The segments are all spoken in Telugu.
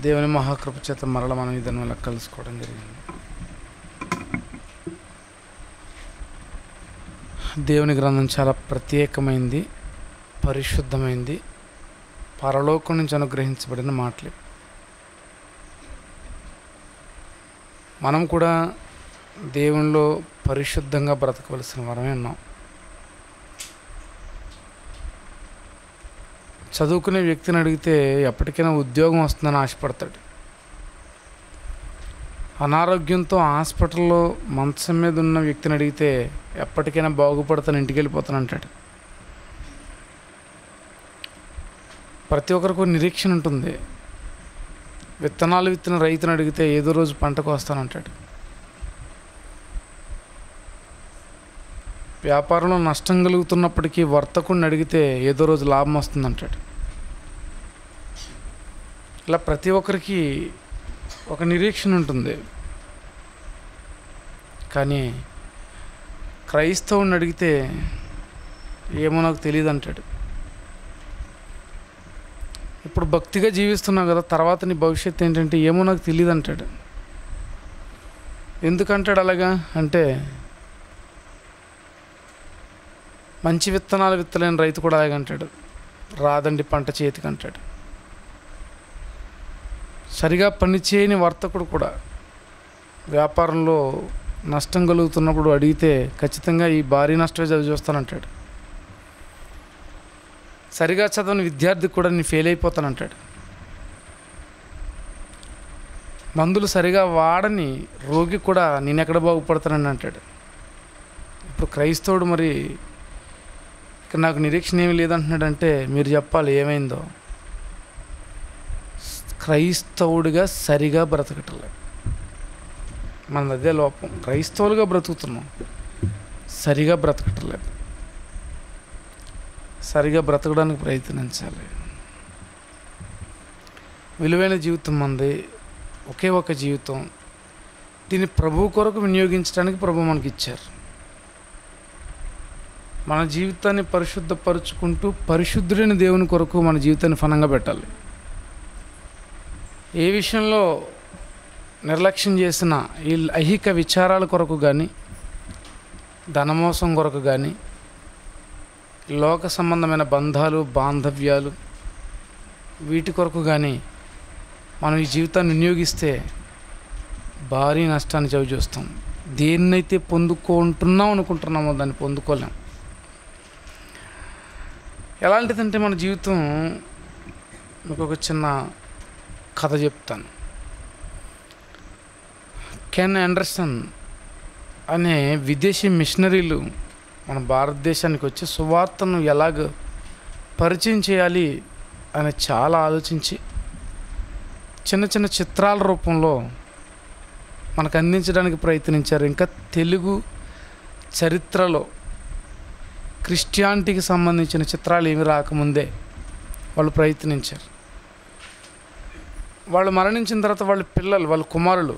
దేవుని మహాకృప చేత మరల మనం ఇద్దరు వల్ల కలుసుకోవడం జరిగింది దేవుని గ్రంథం చాలా ప్రత్యేకమైంది పరిశుద్ధమైంది పరలోకం నుంచి అనుగ్రహించబడిన మాటలు మనం కూడా దేవునిలో పరిశుద్ధంగా బ్రతకవలసిన వరమే ఉన్నాం చదువుకునే వ్యక్తిని అడిగితే ఎప్పటికైనా ఉద్యోగం వస్తుందని ఆశపడతాడు అనారోగ్యంతో హాస్పిటల్లో మంచం మీద ఉన్న వ్యక్తిని అడిగితే ఎప్పటికైనా బాగుపడతాను ఇంటికి వెళ్ళిపోతాను అంటాడు ప్రతి ఒక్కరికి నిరీక్షణ ఉంటుంది విత్తనాలు విత్తిన రైతుని అడిగితే ఏదో రోజు పంటకు వస్తానంటాడు వ్యాపారంలో నష్టం కలుగుతున్నప్పటికీ వర్తకుడిని అడిగితే ఏదో రోజు లాభం వస్తుందంటాడు ఇలా ప్రతి ఒక్కరికి ఒక నిరీక్షణ ఉంటుంది కానీ క్రైస్తవుని అడిగితే ఏమో నాకు తెలియదు అంటాడు ఇప్పుడు భక్తిగా జీవిస్తున్నావు కదా తర్వాత నీ భవిష్యత్తు ఏంటంటే ఏమో నాకు తెలియదు అంటాడు ఎందుకంటాడు అలాగా అంటే మంచి విత్తనాలు విత్తలేని రైతు కూడా అలాగే అంటాడు రాదండి పంట చేతికి అంటాడు సరిగా పని చేయని వర్తకుడు కూడా వ్యాపారంలో నష్టం కలుగుతున్నప్పుడు అడిగితే ఖచ్చితంగా ఈ భారీ నష్టమే చదివి చూస్తానంటాడు సరిగా చదవని విద్యార్థి కూడా నేను ఫెయిల్ అయిపోతానంటాడు మందులు సరిగా వాడని రోగి కూడా నేను ఎక్కడ బాగుపడతానని అంటాడు ఇప్పుడు క్రైస్తవుడు మరి ఇక్కడ నాకు నిరీక్షణ ఏమీ లేదంటున్నాడంటే మీరు చెప్పాలి ఏమైందో క్రైస్తవుడిగా సరిగా బ్రతకటలేదు మన అదే లోపం క్రైస్తవులుగా బ్రతుకుతున్నాం సరిగా బ్రతకటలేదు సరిగా బ్రతకడానికి ప్రయత్నించాలి విలువైన జీవితం మంది ఒకే ఒక జీవితం దీన్ని ప్రభు కొరకు వినియోగించడానికి ప్రభు మనకి ఇచ్చారు మన జీవితాన్ని పరిశుద్ధపరుచుకుంటూ పరిశుద్ధుడైన దేవుని కొరకు మన జీవితాన్ని ఫలంగా పెట్టాలి ఏ విషయంలో నిర్లక్ష్యం చేసిన ఈ ఐహిక విచారాల కొరకు కానీ ధనమోసం కొరకు కానీ లోక సంబంధమైన బంధాలు బాంధవ్యాలు వీటి కొరకు కానీ మనం ఈ జీవితాన్ని వినియోగిస్తే భారీ నష్టాన్ని చవి చూస్తాం దేన్నైతే పొందుకుంటున్నాం అనుకుంటున్నామో దాన్ని పొందుకోలేం ఎలాంటిదంటే మన జీవితం మీకు ఒక చిన్న కథ చెప్తాను కెన్ ఆండర్సన్ అనే విదేశీ మిషనరీలు మన భారతదేశానికి వచ్చి సువార్తను ఎలాగ పరిచయం చేయాలి అని చాలా ఆలోచించి చిన్న చిన్న చిత్రాల రూపంలో మనకు అందించడానికి ప్రయత్నించారు ఇంకా తెలుగు చరిత్రలో క్రిస్టియానిటీకి సంబంధించిన చిత్రాలు ఏమి రాకముందే వాళ్ళు ప్రయత్నించారు వాళ్ళు మరణించిన తర్వాత వాళ్ళ పిల్లలు వాళ్ళ కుమారులు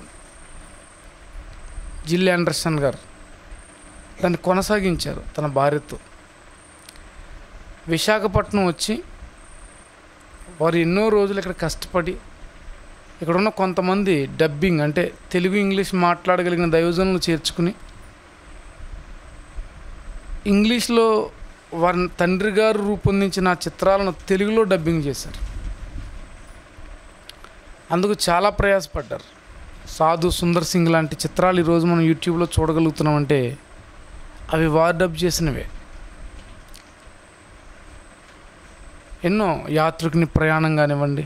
జిల్ ఆండర్సన్ గారు దాన్ని కొనసాగించారు తన భార్యతో విశాఖపట్నం వచ్చి వారు ఎన్నో రోజులు ఇక్కడ కష్టపడి ఇక్కడ ఉన్న కొంతమంది డబ్బింగ్ అంటే తెలుగు ఇంగ్లీష్ మాట్లాడగలిగిన దైవజనులు చేర్చుకుని ఇంగ్లీష్లో వారి తండ్రి గారు రూపొందించిన ఆ చిత్రాలను తెలుగులో డబ్బింగ్ చేశారు అందుకు చాలా ప్రయాసపడ్డారు సాధు సుందర్ సింగ్ లాంటి చిత్రాలు ఈరోజు మనం యూట్యూబ్లో చూడగలుగుతున్నామంటే అవి వారు డబ్ చేసినవే ఎన్నో యాత్రికుని ప్రయాణం కానివ్వండి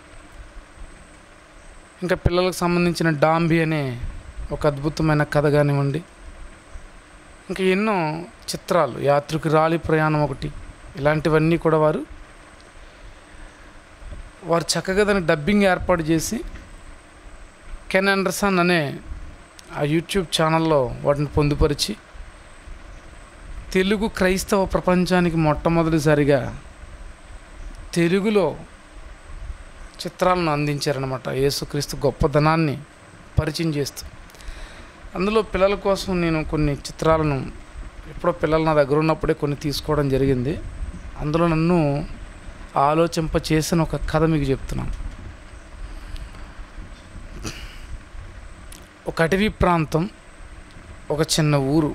ఇంకా పిల్లలకు సంబంధించిన డాంబి అనే ఒక అద్భుతమైన కథ కానివ్వండి ఇంకా ఎన్నో చిత్రాలు యాత్రికు రాలి ప్రయాణం ఒకటి ఇలాంటివన్నీ కూడా వారు వారు చక్కగా దానికి డబ్బింగ్ ఏర్పాటు చేసి కెన్ అండర్సన్ అనే ఆ యూట్యూబ్ ఛానల్లో వాటిని పొందుపరిచి తెలుగు క్రైస్తవ ప్రపంచానికి మొట్టమొదటిసారిగా తెలుగులో చిత్రాలను అందించారనమాట యేసుక్రీస్తు గొప్పదనాన్ని పరిచయం చేస్తూ అందులో పిల్లల కోసం నేను కొన్ని చిత్రాలను ఎప్పుడో పిల్లలు నా దగ్గర ఉన్నప్పుడే కొన్ని తీసుకోవడం జరిగింది అందులో నన్ను ఆలోచింప చేసిన ఒక కథ మీకు చెప్తున్నాను ఒక అటవీ ప్రాంతం ఒక చిన్న ఊరు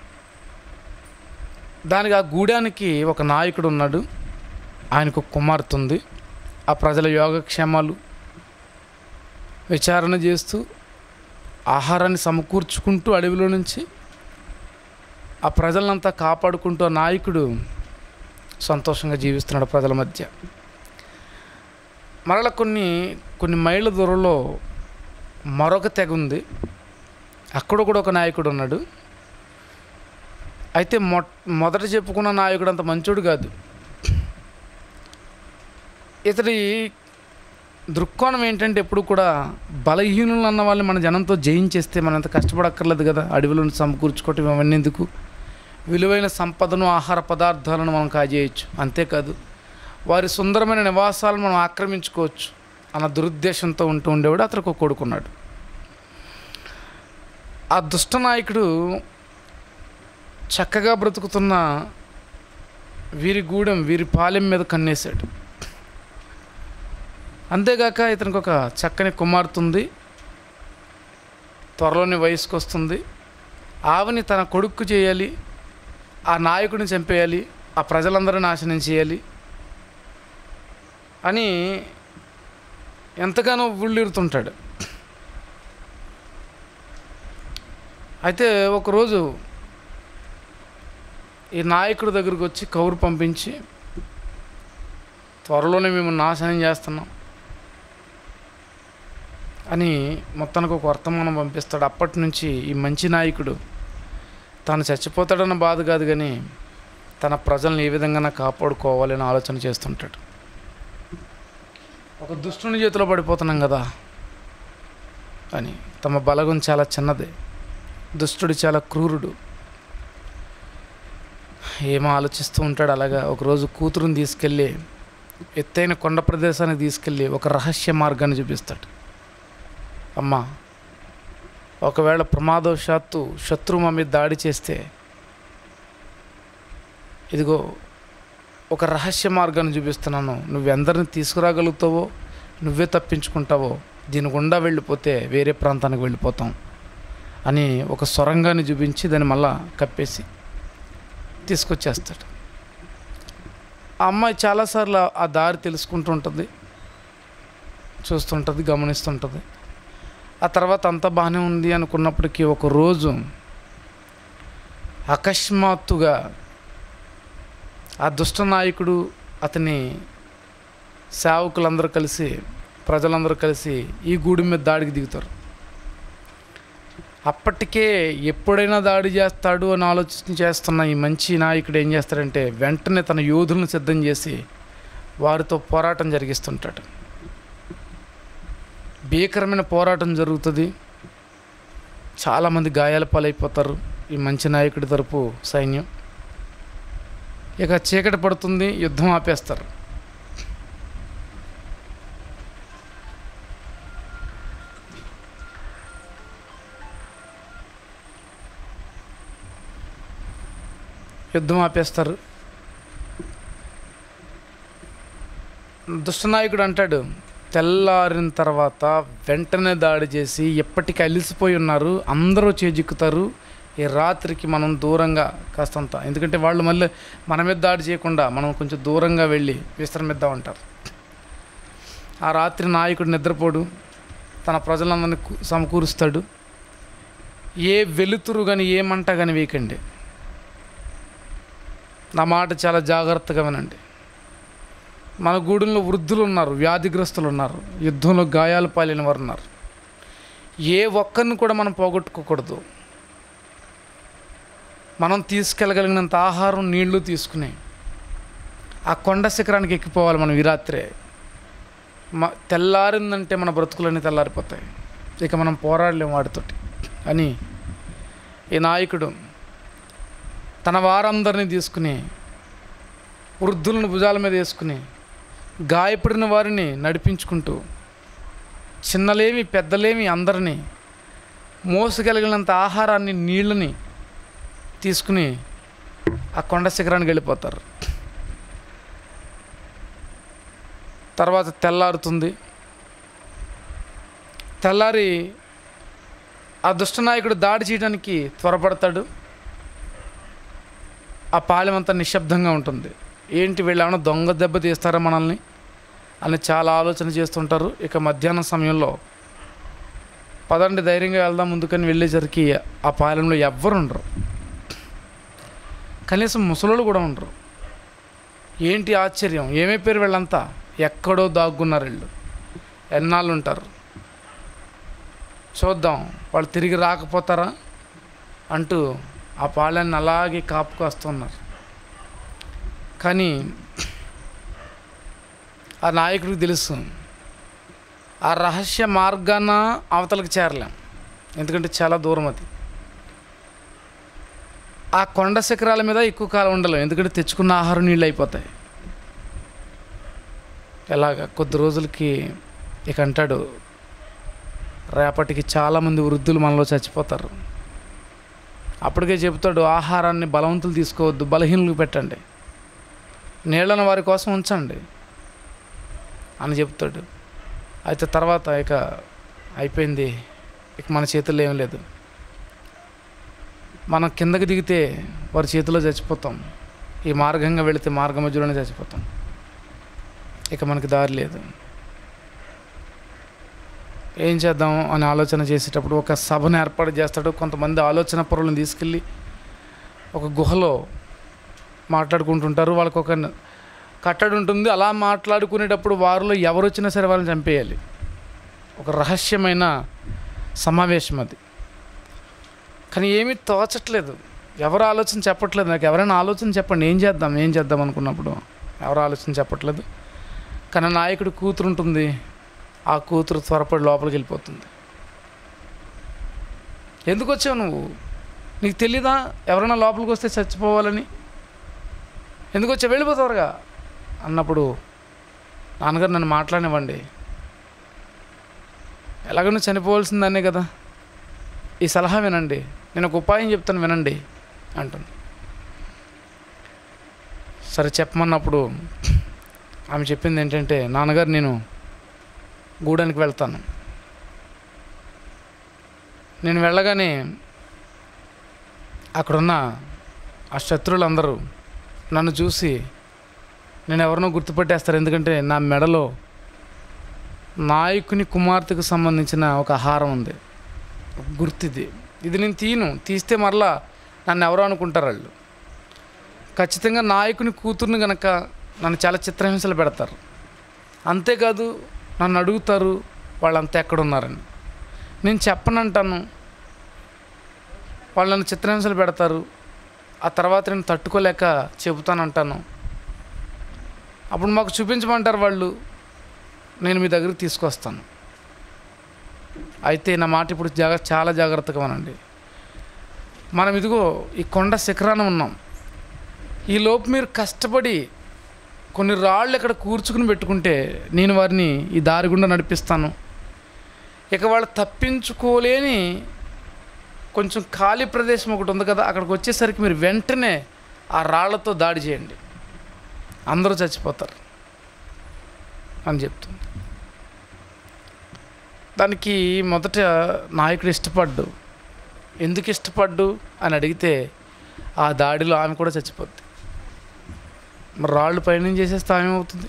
దానికి ఆ గూడానికి ఒక నాయకుడు ఉన్నాడు ఆయనకు ఒక కుమార్తె ఉంది ఆ ప్రజల యోగక్షేమాలు విచారణ చేస్తూ ఆహారాన్ని సమకూర్చుకుంటూ అడవిలో నుంచి ఆ ప్రజలంతా కాపాడుకుంటూ ఆ నాయకుడు సంతోషంగా జీవిస్తున్నాడు ప్రజల మధ్య మరల కొన్ని కొన్ని మైళ్ళ దూరంలో మరొక తెగ ఉంది అక్కడ కూడా ఒక నాయకుడు ఉన్నాడు అయితే మొ మొదట చెప్పుకున్న నాయకుడు అంత మంచోడు కాదు ఇతడి దృక్కోణం ఏంటంటే ఎప్పుడు కూడా బలహీనులు అన్న వాళ్ళని మన జనంతో జయించేస్తే మనం ఎంత కష్టపడక్కర్లేదు కదా అడవిలో సమకూర్చుకోవటం ఇవన్నీ ఎందుకు విలువైన సంపదను ఆహార పదార్థాలను మనం కాజేయచ్చు అంతేకాదు వారి సుందరమైన నివాసాలను మనం ఆక్రమించుకోవచ్చు అన్న దురుద్దేశంతో ఉంటూ ఉండేవాడు అతనికి ఒక కొడుకున్నాడు ఆ దుష్ట నాయకుడు చక్కగా బ్రతుకుతున్న వీరి గూడెం వీరి పాలెం మీద కన్నేశాడు అంతేగాక ఇతనికి ఒక చక్కని కుమార్తె ఉంది త్వరలోనే వయసుకు వస్తుంది ఆవిని తన కొడుకు చేయాలి ఆ నాయకుడిని చంపేయాలి ఆ ప్రజలందరూ నాశనం చేయాలి అని ఎంతగానో ఉళ్ళిరుతుంటాడు అయితే ఒకరోజు ఈ నాయకుడి దగ్గరకు వచ్చి కౌరు పంపించి త్వరలోనే మేము నాశనం చేస్తున్నాం అని మొత్తానికి ఒక వర్తమానం పంపిస్తాడు అప్పటి నుంచి ఈ మంచి నాయకుడు తాను చచ్చిపోతాడన్న బాధ కాదు కానీ తన ప్రజల్ని ఏ విధంగా కాపాడుకోవాలని ఆలోచన చేస్తుంటాడు ఒక దుష్టుని చేతిలో పడిపోతున్నాం కదా అని తమ బలగం చాలా చిన్నది దుష్టుడు చాలా క్రూరుడు ఏమో ఆలోచిస్తూ ఉంటాడు అలాగా ఒకరోజు కూతురుని తీసుకెళ్ళి ఎత్తైన కొండ ప్రదేశానికి తీసుకెళ్ళి ఒక రహస్య మార్గాన్ని చూపిస్తాడు అమ్మా ఒకవేళ ప్రమాదవశాత్తు శత్రువు మా మీద దాడి చేస్తే ఇదిగో ఒక రహస్య మార్గాన్ని చూపిస్తున్నాను నువ్వెందరిని తీసుకురాగలుగుతావో నువ్వే తప్పించుకుంటావో దీని గుండా వెళ్ళిపోతే వేరే ప్రాంతానికి వెళ్ళిపోతాం అని ఒక సొరంగాన్ని చూపించి దాన్ని మళ్ళా కప్పేసి తీసుకొచ్చేస్తాడు ఆ అమ్మాయి చాలాసార్లు ఆ దారి తెలుసుకుంటూ ఉంటుంది చూస్తుంటుంది గమనిస్తుంటుంది ఆ తర్వాత అంతా బాగానే ఉంది అనుకున్నప్పటికీ ఒక రోజు అకస్మాత్తుగా ఆ దుష్ట నాయకుడు అతని సేవకులందరూ కలిసి ప్రజలందరూ కలిసి ఈ గూడి మీద దాడికి దిగుతారు అప్పటికే ఎప్పుడైనా దాడి చేస్తాడు అని ఆలోచన చేస్తున్న ఈ మంచి నాయకుడు ఏం చేస్తాడంటే వెంటనే తన యోధులను సిద్ధం చేసి వారితో పోరాటం జరిగిస్తుంటాడు భీకరమైన పోరాటం జరుగుతుంది చాలామంది గాయాల పాలైపోతారు ఈ మంచి నాయకుడి తరపు సైన్యం ఇక చీకటి పడుతుంది యుద్ధం ఆపేస్తారు యుద్ధం ఆపేస్తారు దుష్టనాయకుడు అంటాడు తెల్లారిన తర్వాత వెంటనే దాడి చేసి ఎప్పటికీ అలిసిపోయి ఉన్నారు అందరూ చేజిక్కుతారు ఈ రాత్రికి మనం దూరంగా కాస్తంత ఎందుకంటే వాళ్ళు మళ్ళీ మన మీద దాడి చేయకుండా మనం కొంచెం దూరంగా వెళ్ళి విశ్రమిద్దాం అంటారు ఆ రాత్రి నాయకుడు నిద్రపోడు తన ప్రజలందరినీ కు- సమకూరుస్తాడు ఏ వెలుతురు కానీ ఏ మంట కానీ వేయకండి నా మాట చాలా జాగ్రత్తగా వినండి మన గూడెంలో వృద్ధులు ఉన్నారు వ్యాధిగ్రస్తులు ఉన్నారు యుద్ధంలో గాయాలు పాలిన వారు ఉన్నారు ఏ ఒక్కరిని కూడా మనం పోగొట్టుకోకూడదు మనం తీసుకెళ్ళగలిగినంత ఆహారం నీళ్లు తీసుకుని ఆ కొండ శిఖరానికి ఎక్కిపోవాలి మనం ఈ రాత్రే మ తెల్లారిందంటే మన బ్రతుకులన్నీ తెల్లారిపోతాయి ఇక మనం పోరాడలేం వాటితోటి అని ఈ నాయకుడు తన వారందరినీ తీసుకుని వృద్ధులను భుజాల మీద వేసుకుని గాయపడిన వారిని నడిపించుకుంటూ చిన్నలేమి పెద్దలేమి అందరినీ మోసగలిగినంత ఆహారాన్ని నీళ్ళని తీసుకుని ఆ కొండ శిఖరానికి వెళ్ళిపోతారు తర్వాత తెల్లారుతుంది తెల్లారి ఆ దుష్ట నాయకుడు దాడి చేయడానికి త్వరపడతాడు ఆ పాలెం అంతా నిశ్శబ్దంగా ఉంటుంది ఏంటి వీళ్ళు ఏమైనా దొంగ దెబ్బ తీస్తారా మనల్ని అని చాలా ఆలోచన చేస్తుంటారు ఇక మధ్యాహ్నం సమయంలో పదండి ధైర్యంగా వెళ్దాం ముందుకని వెళ్ళేసరికి ఆ పాలెంలో ఎవ్వరు ఉండరు కనీసం ముసలోళ్ళు కూడా ఉండరు ఏంటి ఆశ్చర్యం ఏమైపోయారు వీళ్ళంతా ఎక్కడో దాక్కున్నారు వీళ్ళు ఎన్నాళ్ళు ఉంటారు చూద్దాం వాళ్ళు తిరిగి రాకపోతారా అంటూ ఆ పాలెన్ని అలాగే కాపుకు వస్తున్నారు కానీ ఆ నాయకుడికి తెలుసు ఆ రహస్య మార్గాన అవతలకు చేరలేం ఎందుకంటే చాలా దూరం అది ఆ కొండ శిఖరాల మీద ఎక్కువ కాలం ఉండలేం ఎందుకంటే తెచ్చుకున్న ఆహారం నీళ్ళు అయిపోతాయి ఎలాగ కొద్ది రోజులకి ఇక అంటాడు రేపటికి చాలామంది వృద్ధులు మనలో చచ్చిపోతారు అప్పటికే చెబుతాడు ఆహారాన్ని బలవంతులు తీసుకోవద్దు బలహీనులకు పెట్టండి నీళ్ళను వారి కోసం ఉంచండి అని చెప్తాడు అయితే తర్వాత ఇక అయిపోయింది ఇక మన చేతుల్లో ఏం లేదు మనం కిందకి దిగితే వారి చేతిలో చచ్చిపోతాం ఈ మార్గంగా వెళితే మార్గ మధ్యలోనే చచ్చిపోతాం ఇక మనకి దారి లేదు ఏం చేద్దాం అని ఆలోచన చేసేటప్పుడు ఒక సభను ఏర్పాటు చేస్తాడు కొంతమంది ఆలోచన పరులను తీసుకెళ్ళి ఒక గుహలో మాట్లాడుకుంటుంటారు వాళ్ళకి ఒక కట్టడి ఉంటుంది అలా మాట్లాడుకునేటప్పుడు వారిలో ఎవరు వచ్చినా సరే వాళ్ళని చంపేయాలి ఒక రహస్యమైన సమావేశం అది కానీ ఏమీ తోచట్లేదు ఎవరు ఆలోచన చెప్పట్లేదు నాకు ఎవరైనా ఆలోచన చెప్పండి ఏం చేద్దాం ఏం చేద్దాం అనుకున్నప్పుడు ఎవరు ఆలోచన చెప్పట్లేదు కానీ నాయకుడు కూతురు ఉంటుంది ఆ కూతురు త్వరపడి లోపలికి వెళ్ళిపోతుంది ఎందుకు వచ్చావు నువ్వు నీకు తెలీదా ఎవరైనా లోపలికి వస్తే చచ్చిపోవాలని ఎందుకు వచ్చావు వెళ్ళిపోతావుగా అన్నప్పుడు నాన్నగారు నన్ను మాట్లాడినివ్వండి ఎలాగనో చనిపోవాల్సిందనే కదా ఈ సలహా వినండి నేను ఒక ఉపాయం చెప్తాను వినండి అంటుంది సరే చెప్పమన్నప్పుడు ఆమె చెప్పింది ఏంటంటే నాన్నగారు నేను గూడానికి వెళ్తాను నేను వెళ్ళగానే అక్కడున్న ఆ శత్రువులందరూ నన్ను చూసి నేను ఎవరినో గుర్తుపట్టేస్తారు ఎందుకంటే నా మెడలో నాయకుని కుమార్తెకు సంబంధించిన ఒక ఆహారం ఉంది ఒక గుర్తిది ఇది నేను తీను తీస్తే మరలా నన్ను ఎవరో అనుకుంటారు వాళ్ళు ఖచ్చితంగా నాయకుని కూతుర్ని గనక నన్ను చాలా చిత్రహింసలు పెడతారు అంతేకాదు నన్ను అడుగుతారు వాళ్ళంతా ఎక్కడున్నారని నేను చెప్పనంటాను వాళ్ళు నన్ను చిత్రహింసలు పెడతారు ఆ తర్వాత నేను తట్టుకోలేక చెబుతానంటాను అప్పుడు మాకు చూపించమంటారు వాళ్ళు నేను మీ దగ్గరికి తీసుకొస్తాను అయితే నా మాట ఇప్పుడు జాగ్ర చాలా జాగ్రత్తగా ఉనండి మనం ఇదిగో ఈ కొండ శిఖరాన ఉన్నాం ఈ లోపు మీరు కష్టపడి కొన్ని రాళ్ళు ఇక్కడ కూర్చుకుని పెట్టుకుంటే నేను వారిని ఈ దారి గుండా నడిపిస్తాను ఇక వాళ్ళు తప్పించుకోలేని కొంచెం ఖాళీ ప్రదేశం ఒకటి ఉంది కదా అక్కడికి వచ్చేసరికి మీరు వెంటనే ఆ రాళ్లతో దాడి చేయండి అందరూ చచ్చిపోతారు అని చెప్తుంది దానికి మొదట నాయకుడు ఇష్టపడ్డు ఎందుకు ఇష్టపడ్డు అని అడిగితే ఆ దాడిలో ఆమె కూడా చచ్చిపోద్ది మరి రాళ్ళు పైన చేసేస్తే ఆమె అవుతుంది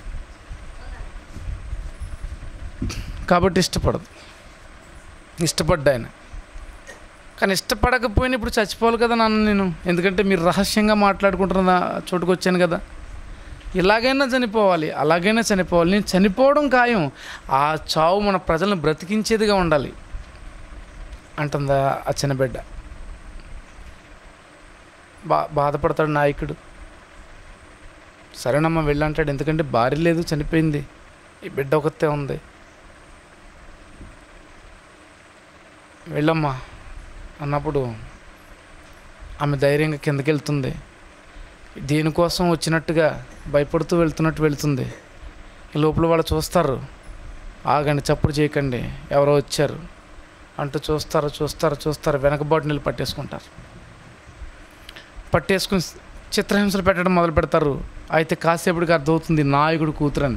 కాబట్టి ఇష్టపడదు ఇష్టపడ్డా ఆయన కానీ ఇష్టపడకపోయినా ఇప్పుడు చచ్చిపోవాలి కదా నాన్న నేను ఎందుకంటే మీరు రహస్యంగా మాట్లాడుకుంటున్న చోటుకు వచ్చాను కదా ఇలాగైనా చనిపోవాలి అలాగైనా చనిపోవాలి నేను చనిపోవడం ఖాయం ఆ చావు మన ప్రజలను బ్రతికించేదిగా ఉండాలి అంటుందా ఆ చిన్న బిడ్డ బా బాధపడతాడు నాయకుడు సరేనమ్మా వెళ్ళంటాడు ఎందుకంటే భార్య లేదు చనిపోయింది ఈ బిడ్డ ఒకతే ఉంది వెళ్ళమ్మా అన్నప్పుడు ఆమె ధైర్యంగా కిందకి వెళ్తుంది దేనికోసం వచ్చినట్టుగా భయపడుతూ వెళ్తున్నట్టు వెళ్తుంది ఈ లోపల వాళ్ళు చూస్తారు ఆగండి చప్పుడు చేయకండి ఎవరో వచ్చారు అంటూ చూస్తారు చూస్తారు చూస్తారు వెనకబాటు నీళ్ళు పట్టేసుకుంటారు పట్టేసుకుని చిత్రహింసలు పెట్టడం మొదలు పెడతారు అయితే కాసేపటికి అర్థమవుతుంది నాయకుడు కూతురని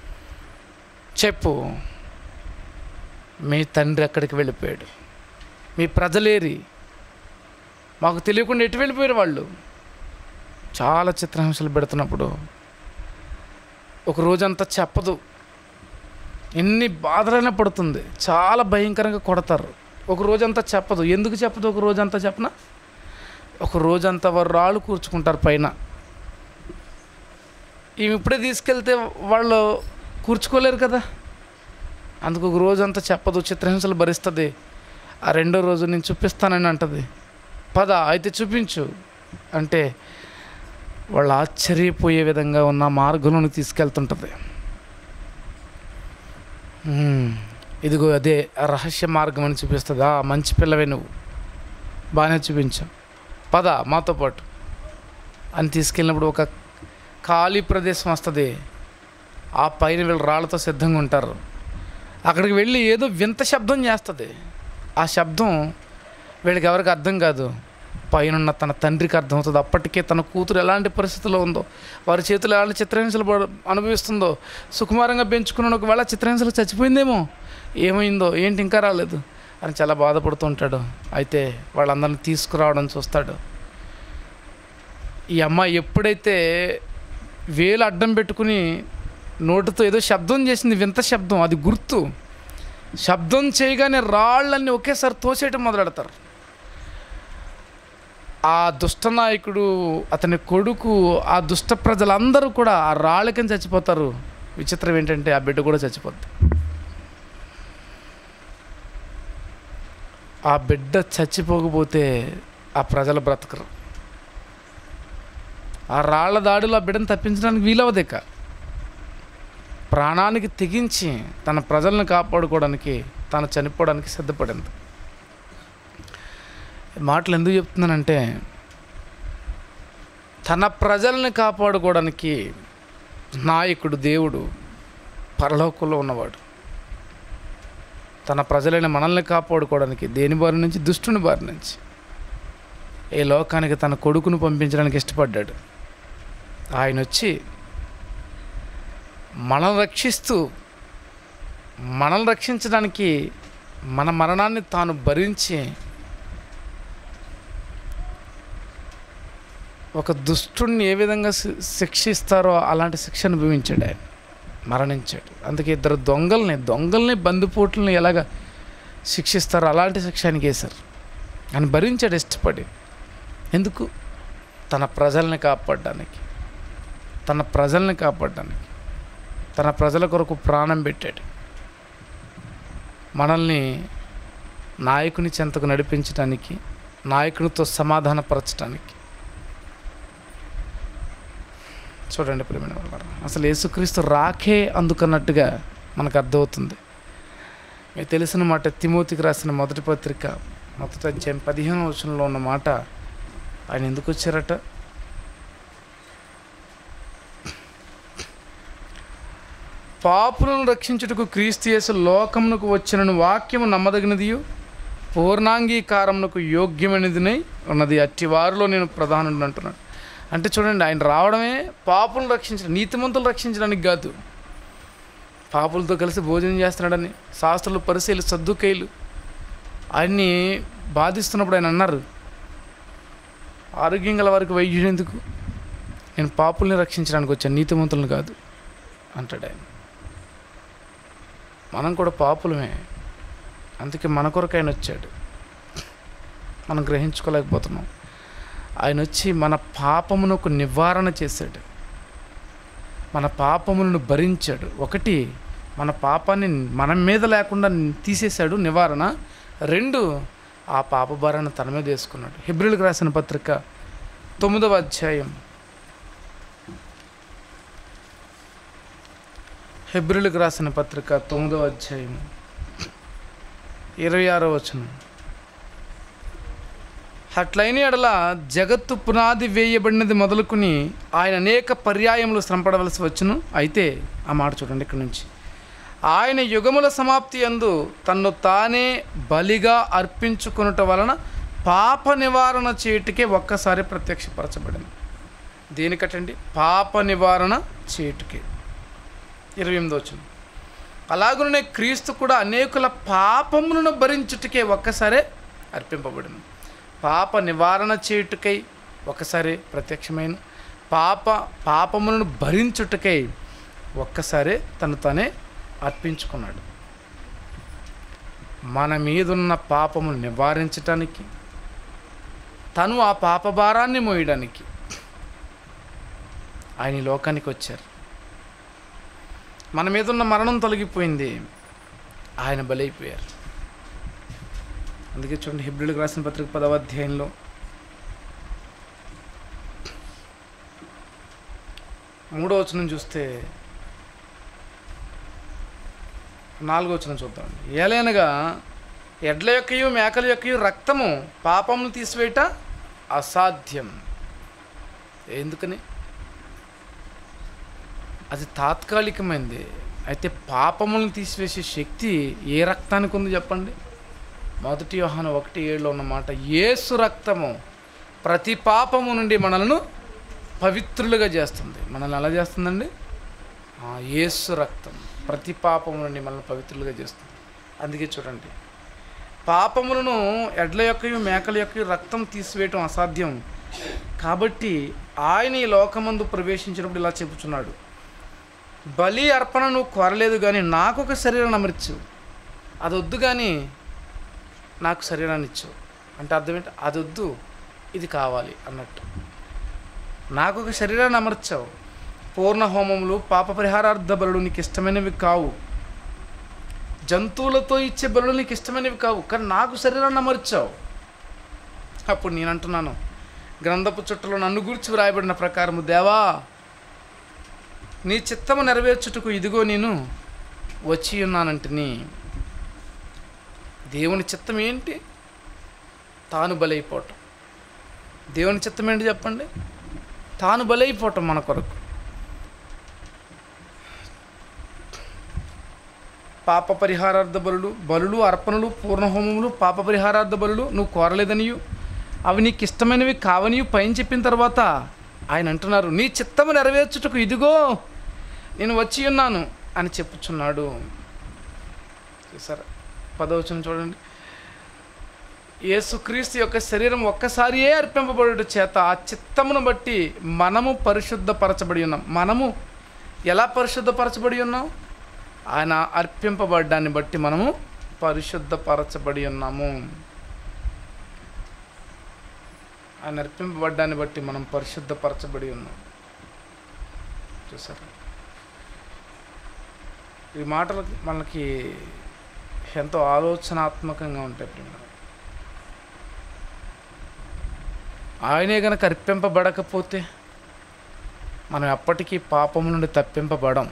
చెప్పు మీ తండ్రి ఎక్కడికి వెళ్ళిపోయాడు మీ ప్రజలేరి మాకు తెలియకుండా ఎటు వెళ్ళిపోయారు వాళ్ళు చాలా చిత్రహింసలు పెడుతున్నప్పుడు ఒక రోజంతా చెప్పదు ఎన్ని బాధలైనా పడుతుంది చాలా భయంకరంగా కొడతారు ఒక రోజంతా చెప్పదు ఎందుకు చెప్పదు ఒక రోజంతా చెప్పనా ఒక రోజంతా వారు రాళ్ళు కూర్చుకుంటారు పైన ఈమె ఇప్పుడే తీసుకెళ్తే వాళ్ళు కూర్చుకోలేరు కదా అందుకు ఒక రోజంతా చెప్పదు చిత్రహింసలు భరిస్తుంది ఆ రెండో రోజు నేను చూపిస్తానని అంటది పద అయితే చూపించు అంటే వాళ్ళు ఆశ్చర్యపోయే విధంగా ఉన్న మార్గంలోకి తీసుకెళ్తుంటుంది మ్మ్. ఇదిగో అదే ఆ రహస్య మార్గం అని చూపిస్తుంది ఆ మంచి పిల్లవే నువ్వు బాగానే చూపించావు పద మాతో పాటు అని తీసుకెళ్ళినప్పుడు ఒక ఖాళీ ప్రదేశం వస్తుంది ఆ పైన వీళ్ళు రాళ్ళతో సిద్ధంగా ఉంటారు అక్కడికి వెళ్ళి ఏదో వింత శబ్దం చేస్తుంది ఆ శబ్దం వీళ్ళకి ఎవరికి అర్థం కాదు పైన తన తండ్రికి అర్థమవుతుంది అప్పటికే తన కూతురు ఎలాంటి పరిస్థితిలో ఉందో వారి చేతులు ఎలాంటి చిత్రహింసలు పడ- అనుభవిస్తుందో సుకుమారంగా పెంచుకున్న ఒకవేళ చిత్రహింసలు చచ్చిపోయిందేమో ఏమైందో ఏంటి ఇంకా రాలేదు అని చాలా బాధపడుతూ ఉంటాడు అయితే వాళ్ళందరిని తీసుకురావడం చూస్తాడు ఈ అమ్మాయి ఎప్పుడైతే వేలు అడ్డం పెట్టుకుని నోటితో ఏదో శబ్దం చేసింది వింత శబ్దం అది గుర్తు శబ్దం చేయగానే రాళ్ళన్నీ ఒకేసారి తోసేయటం మొదలెడతారు ఆ దుష్ట నాయకుడు అతని కొడుకు ఆ దుష్ట ప్రజలందరూ కూడా ఆ రాళ్ళకని చచ్చిపోతారు విచిత్రం ఏంటంటే ఆ బిడ్డ కూడా చచ్చిపోద్ది ఆ బిడ్డ చచ్చిపోకపోతే ఆ ప్రజలు బ్రతకరు ఆ రాళ్ల దాడిలో ఆ బిడ్డను తప్పించడానికి వీలవదేక ప్రాణానికి తెగించి తన ప్రజలను కాపాడుకోవడానికి తాను చనిపోవడానికి సిద్ధపడింది ఈ మాటలు ఎందుకు చెప్తున్నానంటే తన ప్రజల్ని కాపాడుకోవడానికి నాయకుడు దేవుడు పరలోకంలో ఉన్నవాడు తన ప్రజలైన మనల్ని కాపాడుకోవడానికి దేని బారి నుంచి దుష్టుని బారి నుంచి ఈ లోకానికి తన కొడుకును పంపించడానికి ఇష్టపడ్డాడు ఆయన వచ్చి మనల్ని రక్షిస్తూ మనల్ని రక్షించడానికి మన మరణాన్ని తాను భరించి ఒక దుష్టుణ్ణి ఏ విధంగా శి- శిక్షిస్తారో అలాంటి శిక్ష అనుభవించాడు ఆయన మరణించాడు అందుకే ఇద్దరు దొంగల్ని దొంగల్ని బందిపోట్లని ఎలాగ శిక్షిస్తారో అలాంటి శిక్ష ఆయనకి వేశారు ఆయన భరించాడు ఇష్టపడి ఎందుకు తన ప్రజల్ని కాపాడడానికి తన ప్రజల్ని కాపాడడానికి తన ప్రజల కొరకు ప్రాణం పెట్టాడు మనల్ని నాయకుని చెంతకు నడిపించడానికి నాయకునితో సమాధానపరచడానికి చూడండి ప్రేమైన వాళ్ళారా. అసలు యేసుక్రీస్తు రాకే అందుకన్నట్టుగా మనకు అర్థమవుతుంది మీకు తెలిసిన మాట తిమోతికి రాసిన మొదటి పత్రిక మొదటి అధ్యాయం పదిహేను వచనంలో ఉన్న మాట ఆయన ఎందుకు వచ్చారట పాపులను రక్షించుటకు క్రీస్తు యేసు లోకమునకు వచ్చినను వాక్యము నమ్మదగినదియు పూర్ణాంగీకారమునకు యోగ్యమైనదినై ఉన్నది అట్టి వారిలో నేను ప్రధానుడు అంటున్నాను అంటే చూడండి ఆయన రావడమే పాపులను రక్షించడం నీతిమంతులు రక్షించడానికి కాదు పాపులతో కలిసి భోజనం చేస్తున్నాడని శాస్త్రులు పరిశీలి సర్దుకైలు ఆయన్ని బాధిస్తున్నప్పుడు ఆయన అన్నారు ఆరోగ్యం గల వారికి వైద్యుడు ఎందుకు నేను పాపుల్ని రక్షించడానికి వచ్చాను నీతిమంతులను కాదు అంటాడు ఆయన మనం కూడా పాపులమే అందుకే మన కొరకు ఆయన వచ్చాడు మనం గ్రహించుకోలేకపోతున్నాం ఆయన వచ్చి మన పాపమునకు నివారణ చేశాడు మన పాపములను భరించాడు ఒకటి మన పాపాన్ని మన మీద లేకుండా తీసేశాడు నివారణ రెండు ఆ పాప భారాన్ని తన మీద వేసుకున్నాడు హిబ్రిల్కి రాసిన పత్రిక తొమ్మిదవ అధ్యాయం హెబ్రిల్కి రాసిన పత్రిక తొమ్మిదవ అధ్యాయం ఇరవై ఆరో వచనం అట్లయిన ఎడల జగత్తు పునాది వేయబడినది మొదలుకుని ఆయన అనేక పర్యాయములు శ్రమపడవలసి వచ్చును అయితే ఆ మాట చూడండి ఇక్కడ నుంచి ఆయన యుగముల సమాప్తి అందు తన్ను తానే బలిగా అర్పించుకొనుట వలన పాప నివారణ చేయుటకే ఒక్కసారి ప్రత్యక్షపరచబడింది దేనికటండి పాప నివారణ చేయుటకే ఇరవై ఎనిమిది వచ్చిన అలాగనే క్రీస్తు కూడా అనేకుల పాపములను భరించుటకే ఒక్కసారే అర్పింపబడిన పాప నివారణ చేయుటకై ఒకసారి ప్రత్యక్షమైన పాప పాపములను భరించుటకై ఒక్కసారే తను తానే అర్పించుకున్నాడు మన మీదున్న పాపము నివారించటానికి తను ఆ పాప భారాన్ని మోయడానికి ఆయన ఈ లోకానికి వచ్చారు మన మీద ఉన్న మరణం తొలగిపోయింది ఆయన బలైపోయారు అందుకే చూడండి హిబ్రిల్కి రాసిన పత్రిక పదవ అధ్యాయంలో మూడో వచనం చూస్తే నాలుగో వచనం చూద్దాం ఏలైనగా ఎడ్ల యొక్కయు మేకల యొక్కయు రక్తము పాపమును తీసివేయట అసాధ్యం ఎందుకని అది తాత్కాలికమైంది అయితే పాపములను తీసివేసే శక్తి ఏ రక్తానికి ఉంది చెప్పండి మొదటి యోహాను ఒకటి ఏడులో ఉన్నమాట యేసు రక్తము ప్రతి పాపము నుండి మనలను పవిత్రులుగా చేస్తుంది మనల్ని ఎలా చేస్తుందండి ఆ యేసు రక్తం ప్రతి పాపము నుండి మనల్ని పవిత్రులుగా చేస్తుంది అందుకే చూడండి పాపములను ఎడ్ల యొక్కయు మేకల యొక్క రక్తం తీసివేయటం అసాధ్యం కాబట్టి ఆయన ఈ లోకమందు ప్రవేశించినప్పుడు ఇలా చెబుతున్నాడు బలి అర్పణ నువ్వు కోరలేదు కానీ నాకు ఒక శరీరాన్ని అమర్చు అది వద్దు కానీ నాకు శరీరాన్ని ఇచ్చు అంటే అర్థం ఏంటి అది వద్దు ఇది కావాలి అన్నట్టు నాకు ఒక శరీరాన్ని అమర్చావు పూర్ణ హోమములు పాప పరిహారార్థ బలులు నీకు ఇష్టమైనవి కావు జంతువులతో ఇచ్చే బలులు నీకు ఇష్టమైనవి కావు కానీ నాకు శరీరాన్ని అమర్చావు అప్పుడు నేను అంటున్నాను గ్రంథపు చుట్టలో నన్ను గురించి వ్రాయబడిన ప్రకారము దేవా నీ చిత్తము నెరవేర్చుటకు ఇదిగో నేను వచ్చి ఉన్నానంటిని దేవుని చిత్తం ఏంటి తాను బలైపోవటం దేవుని చిత్తం ఏంటి చెప్పండి తాను బలైపోవటం మన కొరకు పాప పరిహారార్థ బలులు బలులు అర్పణలు పూర్ణహోమములు పాప పరిహారార్థ బలులు నువ్వు కోరలేదనియు అవి నీకు ఇష్టమైనవి కావనియు పైన చెప్పిన తర్వాత ఆయన అంటున్నారు నీ చిత్తము నెరవేర్చుటకు ఇదిగో నేను వచ్చి ఉన్నాను అని చెప్పుచున్నాడు చూసారా పదవచనం చూడండి యేసుక్రీస్తు యొక్క శరీరం ఒక్కసారియే అర్పింపబడుట చేత ఆ చిత్తమును బట్టి మనము పరిశుద్ధపరచబడి ఉన్నాం మనము ఎలా పరిశుద్ధపరచబడి ఉన్నాం ఆయన అర్పింపబడ్డాన్ని బట్టి మనము పరిశుద్ధపరచబడి ఉన్నాము ఆయన అర్పింపబడ్డాన్ని బట్టి మనం పరిశుద్ధపరచబడి ఉన్నాం చూసారా ఈ మాటలు మనకి ఎంతో ఆలోచనాత్మకంగా ఉంటాయి ప్రేమ ఆయనే గనక అర్పింపబడకపోతే మనం ఎప్పటికీ పాపం నుండి తప్పింపబడం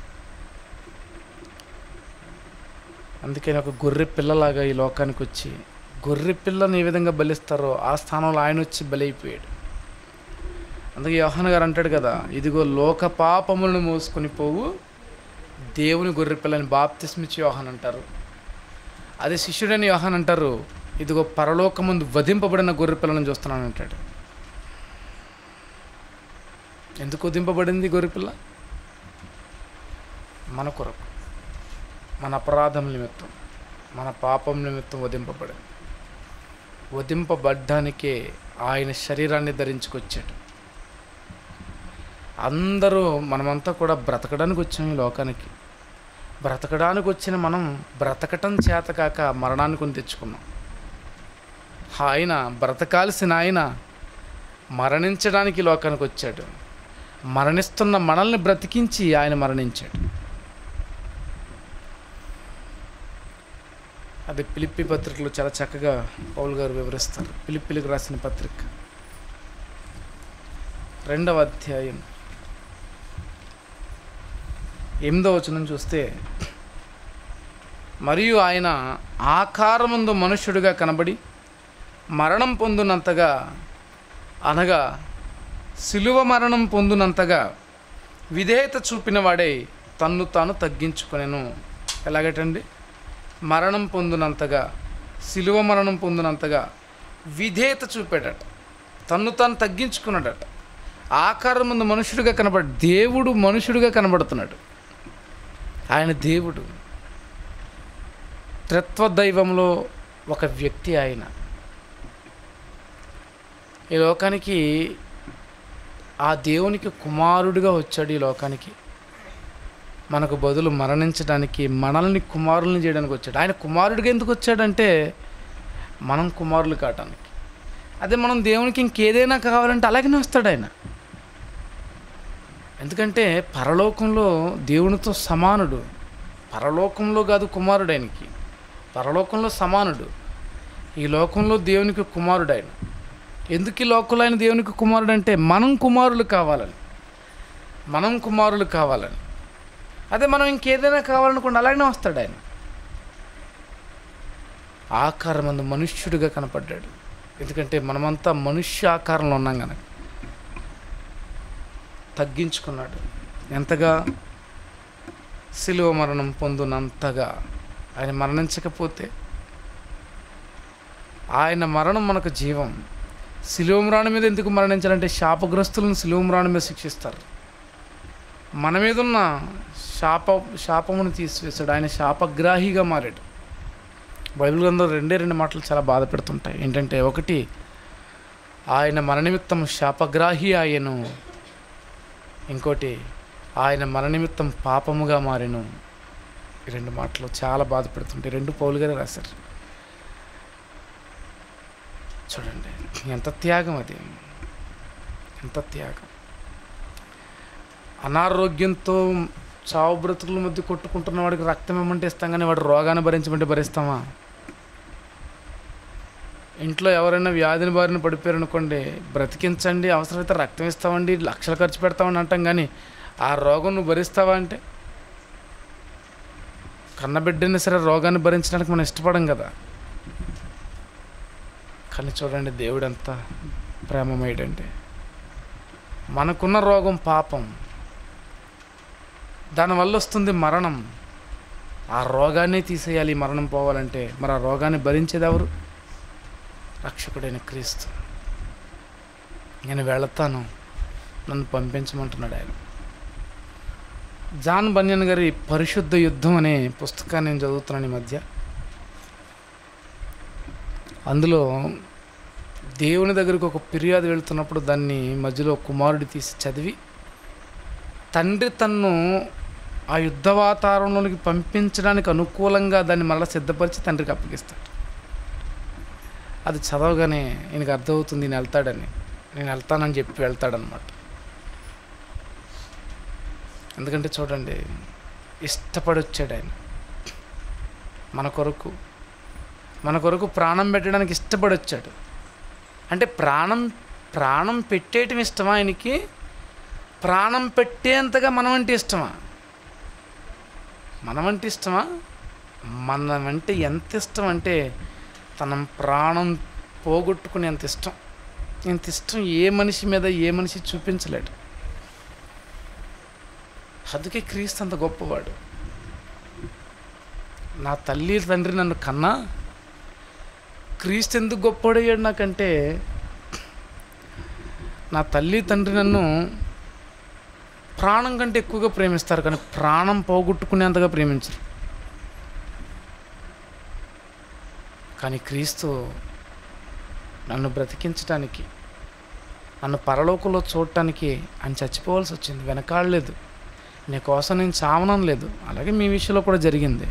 అందుకని ఒక గొర్రె పిల్లలాగా ఈ లోకానికి వచ్చి గొర్రె పిల్లని ఏ విధంగా బలిస్తారో ఆ స్థానంలో ఆయన వచ్చి బలైపోయాడు అందుకే యోహన్ గారు అంటాడు కదా ఇదిగో లోక పాపములను మోసుకొని పోవు దేవుని గొర్రె పిల్లని బాప్తిస్మిచ్చి యోహన్ అంటారు అదే శిష్యుడని యోహన్ అంటారు ఇదిగో పరలోకముందు వధింపబడిన గొర్రె పిల్లని చూస్తున్నాను అంటాడు ఎందుకు వధింపబడింది గొర్రెపిల్ల మన కొరకు మన అపరాధం నిమిత్తం మన పాపం నిమిత్తం వధింపబడింది వధింపబడ్డానికే ఆయన శరీరాన్ని ధరించుకొచ్చాడు అందరూ మనమంతా కూడా బ్రతకడానికి వచ్చాం ఈ లోకానికి బ్రతకడానికి వచ్చిన మనం బ్రతకటం చేత కాక మరణాన్ని కొని తెచ్చుకున్నాం ఆయన బ్రతకాల్సిన ఆయన మరణించడానికి ఈ లోకానికి వచ్చాడు మరణిస్తున్న మనల్ని బ్రతికించి ఆయన మరణించాడు అది పిలిపి పత్రికలో చాలా చక్కగా పౌల్ గారు వివరిస్తారు పిలిపిలికి రాసిన పత్రిక రెండవ అధ్యాయం ఎనిమిదవ వచనం చూస్తే మరియు ఆయన ఆకారముందు మనుష్యుడిగా కనబడి మరణం పొందినంతగా అనగా సిలువ మరణం పొందినంతగా విధేయత చూపిన వాడే తన్ను తాను తగ్గించుకొనెను ఎలాగటండి మరణం పొందినంతగా సిలువ మరణం పొందినంతగా విధేయత చూపాడట తన్ను తాను తగ్గించుకున్నాడట ఆకారం ముందు మనుషుడిగా కనబడి దేవుడు మనుషుడిగా కనబడుతున్నాడు ఆయన దేవుడు త్రిత్వ దైవంలో ఒక వ్యక్తి ఆయన ఈ లోకానికి ఆ దేవునికి కుమారుడిగా వచ్చాడు ఈ లోకానికి మనకు బదులు మరణించడానికి మనల్ని కుమారుల్ని చేయడానికి వచ్చాడు ఆయన కుమారుడిగా ఎందుకు వచ్చాడంటే మనం కుమారులు కావటానికి అదే మనం దేవునికి ఇంకేదైనా కావాలంటే అలాగనే వస్తాడు ఆయన ఎందుకంటే పరలోకంలో దేవునితో సమానుడు పరలోకంలో కాదు కుమారుడు ఆయనకి పరలోకంలో సమానుడు ఈ లోకంలో దేవునికి కుమారుడు ఆయన ఎందుకు ఈ లోకంలో ఆయన దేవునికి కుమారుడు అంటే మనం కుమారులు కావాలని మనం కుమారులు కావాలని అదే మనం ఇంకేదైనా కావాలనుకోండి అలాగనే వస్తాడు ఆయన ఆకారం మందు మనుష్యుడిగా కనపడ్డాడు ఎందుకంటే మనమంతా మనుష్య ఆకారంలో ఉన్నాం కనుక తగ్గించుకున్నాడు ఎంతగా శిలువ మరణం పొందునంతగా ఆయన మరణించకపోతే ఆయన మరణం మనకు జీవం శిలువ మ్రాణం మీద ఎందుకు మరణించాలంటే శాపగ్రస్తులను శిలువ మ్రాణం మీద శిక్షిస్తారు మన మీద ఉన్న శాప శాపమును తీసివేశాడు ఆయన శాపగ్రాహిగా మారాడు బైబిల్ గ్రంథం రెండే రెండు మాటలు చాలా బాధ పెడుతుంటాయి ఏంటంటే ఒకటి ఆయన మన నిమిత్తం శాపగ్రాహి ఆయను ఇంకోటి ఆయన మన నిమిత్తం పాపముగా మారెను ఈ రెండు మాటలు చాలా బాధ పెడుతుంటాయి రెండు పౌలు గారే రాశారు చూడండి ఎంత త్యాగం అది ఎంత త్యాగం అనారోగ్యంతో చావు బ్రతుకుల మధ్య కొట్టుకుంటున్న వాడికి రక్తం ఇవ్వమంటే ఇస్తాం కానీ వాడు రోగాన్ని భరించమంటే భరిస్తామా ఇంట్లో ఎవరైనా వ్యాధిని బారిన పడిపోయారు అనుకోండి బ్రతికించండి అవసరమైతే రక్తం ఇస్తామండి లక్షలు ఖర్చు పెడతామని అంటాం కానీ ఆ రోగం నువ్వు భరిస్తావా అంటే కన్నబిడ్డైనా సరే రోగాన్ని భరించడానికి మనం ఇష్టపడం కదా కానీ చూడండి దేవుడు ఎంత ప్రేమమయుడండి మనకున్న రోగం పాపం దానివల్ల వస్తుంది మరణం ఆ రోగాన్ని తీసేయాలి ఈ మరణం పోవాలంటే మరి ఆ రోగాన్ని భరించేది ఎవరు రక్షకుడైన క్రీస్తు నేను వెళతాను నన్ను పంపించమంటున్నాడు ఆయన జాన్ బన్యన్ గారి పరిశుద్ధ యుద్ధం అనే పుస్తకాన్ని నేను చదువుతున్నాను ఈ మధ్య అందులో దేవుని దగ్గరికి ఒక ఫిర్యాదు వెళ్తున్నప్పుడు దాన్ని మధ్యలో కుమారుడు తీసి చదివి తండ్రి తన్ను ఆ యుద్ధ వాతావరణంలోనికి పంపించడానికి అనుకూలంగా దాన్ని మళ్ళీ సిద్ధపరిచి తండ్రికి అప్పగిస్తాడు అది చదవగానే ఈయనకి అర్థమవుతుంది నేను వెళ్తాడని నేను వెళ్తానని చెప్పి వెళ్తాడనమాట ఎందుకంటే చూడండి ఇష్టపడి వచ్చాడు ఆయన మన కొరకు మన కొరకు ప్రాణం పెట్టడానికి ఇష్టపడి వచ్చాడు అంటే ప్రాణం ప్రాణం పెట్టేయటం ఇష్టమా ఆయనకి ప్రాణం పెట్టేంతగా మనం అంటే ఇష్టమా మనం అంటే ఇష్టమా మనం అంటే ఎంత ఇష్టం అంటే తన ప్రాణం పోగొట్టుకునేంత ఇష్టం ఇంత ఇష్టం ఏ మనిషి మీద ఏ మనిషి చూపించలేడు అందుకే క్రీస్తు అంత గొప్పవాడు నా తల్లి తండ్రి నన్ను కన్నా క్రీస్తు ఎందుకు గొప్పవాడయ్యాడు నాకంటే నా తల్లి తండ్రి నన్ను ప్రాణం కంటే ఎక్కువగా ప్రేమిస్తారు కానీ ప్రాణం పోగొట్టుకునేంతగా ప్రేమించరు కానీ క్రీస్తు నన్ను బ్రతికించడానికి నన్ను పరలోకంలో చూడటానికి ఆయన చచ్చిపోవాల్సి వచ్చింది వెనకాడలేదు నీ కోసం నేను చావనం లేదు అలాగే మీ విషయంలో కూడా జరిగింది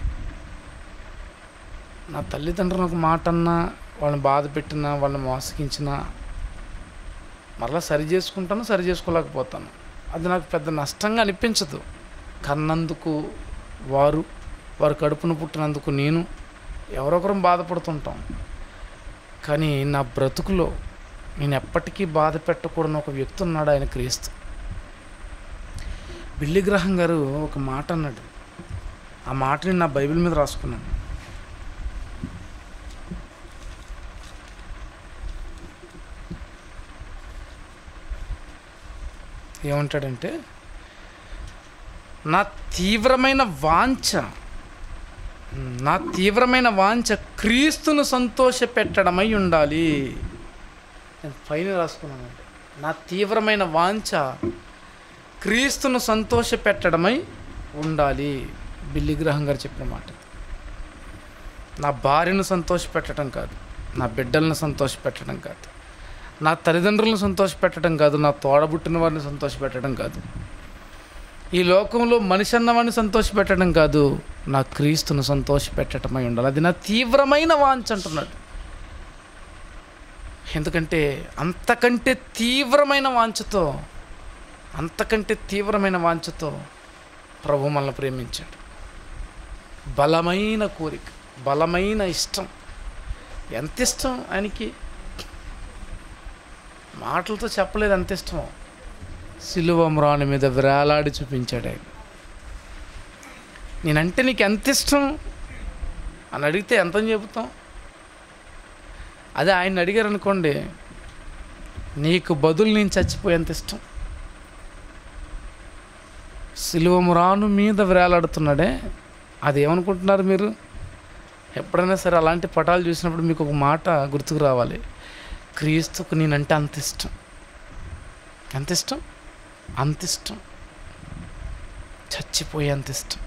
నా తల్లిదండ్రులు ఒక మాట అన్నా వాళ్ళని బాధ పెట్టినా వాళ్ళని మోసగించినా మరలా సరి చేసుకుంటాను సరి చేసుకోలేకపోతాను అది నాకు పెద్ద నష్టంగా అనిపించదు కన్నందుకు వారు వారు కడుపును పుట్టినందుకు నేను ఎవరొకరం బాధపడుతుంటాం కానీ నా బ్రతుకులో నేను ఎప్పటికీ బాధ పెట్టకూడని ఒక వ్యక్తి ఉన్నాడు ఆయన క్రీస్తు బిల్లి గ్రహం గారు ఒక మాట అన్నాడు ఆ మాటని నా బైబిల్ మీద రాసుకున్నాను ఏమంటాడంటే నా తీవ్రమైన వాంఛ నా తీవ్రమైన వాంఛ క్రీస్తును సంతోష పెట్టడమై ఉండాలి నేను పైన రాసుకున్నానండి నా తీవ్రమైన వాంఛ క్రీస్తును సంతోష పెట్టడమై ఉండాలి బిల్లి గ్రహం గారు చెప్పిన మాట నా భార్యను సంతోష పెట్టడం కాదు నా బిడ్డలను సంతోష పెట్టడం కాదు నా తల్లిదండ్రులను సంతోషపెట్టడం కాదు నా తోడబుట్టిన వారిని సంతోషపెట్టడం కాదు ఈ లోకంలో మనిషి అన్నవాడిని సంతోషపెట్టడం కాదు నా క్రీస్తును సంతోషపెట్టడమై ఉండాలి అది నా తీవ్రమైన వాంఛ అంటున్నాడు ఎందుకంటే అంతకంటే తీవ్రమైన వాంఛతో అంతకంటే తీవ్రమైన వాంఛతో ప్రభు మనల్ని ప్రేమించాడు బలమైన కోరిక బలమైన ఇష్టం ఎంత ఇష్టం ఆయనకి మాటలతో చెప్పలేదు అంత ఇష్టం సిలువ మ్రాణి మీద వేలాడి చూపించాడు ఆయన నేనంటే నీకు ఎంత ఇష్టం అని అడిగితే ఎంత చెబుతాం అదే ఆయన అడిగారు అనుకోండి నీకు బదులు నేను చచ్చిపోయేంత ఇష్టం సిలువమురాను మీద వేలాడుతున్నాడే అది ఏమనుకుంటున్నారు మీరు ఎప్పుడైనా సరే అలాంటి పటాలు చూసినప్పుడు మీకు ఒక మాట గుర్తుకు రావాలి క్రీస్తుకు నేనంటే అంత ఇష్టం ఎంత ఇష్టం అంత ఇష్టం చచ్చిపోయే అంత ఇష్టం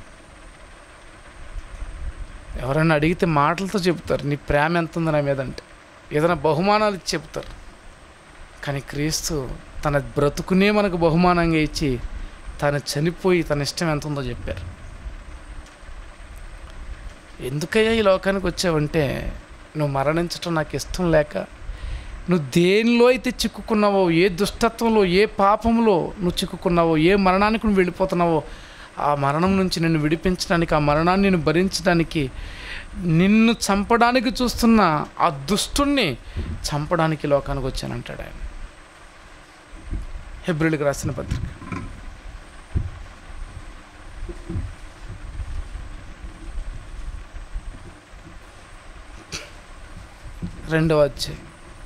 ఎవరైనా అడిగితే మాటలతో చెప్తారు నీ ప్రేమ ఎంత ఉంది నా మీద అంటే ఏదైనా బహుమానాలు ఇచ్చి చెప్తారు కానీ క్రీస్తు తన బ్రతుకునే మనకు బహుమానంగా ఇచ్చి తను చనిపోయి తన ఇష్టం ఎంత ఉందో చెప్పారు ఎందుకయ్యా ఈ లోకానికి వచ్చావంటే నువ్వు మరణించటం నాకు ఇష్టం లేక నువ్వు దేనిలో అయితే చిక్కుకున్నావో ఏ దుష్టత్వంలో ఏ పాపంలో నువ్వు చిక్కుకున్నావో ఏ మరణానికి నువ్వు వెళ్ళిపోతున్నావో ఆ మరణం నుంచి నిన్ను విడిపించడానికి ఆ మరణాన్ని నేను భరించడానికి నిన్ను చంపడానికి చూస్తున్న ఆ దుష్టుణ్ణి చంపడానికి ఈ లోకానికి వచ్చానంటాడు ఆయన హెబ్రిల్కి రాసిన పత్రిక రెండవ అధ్యాయం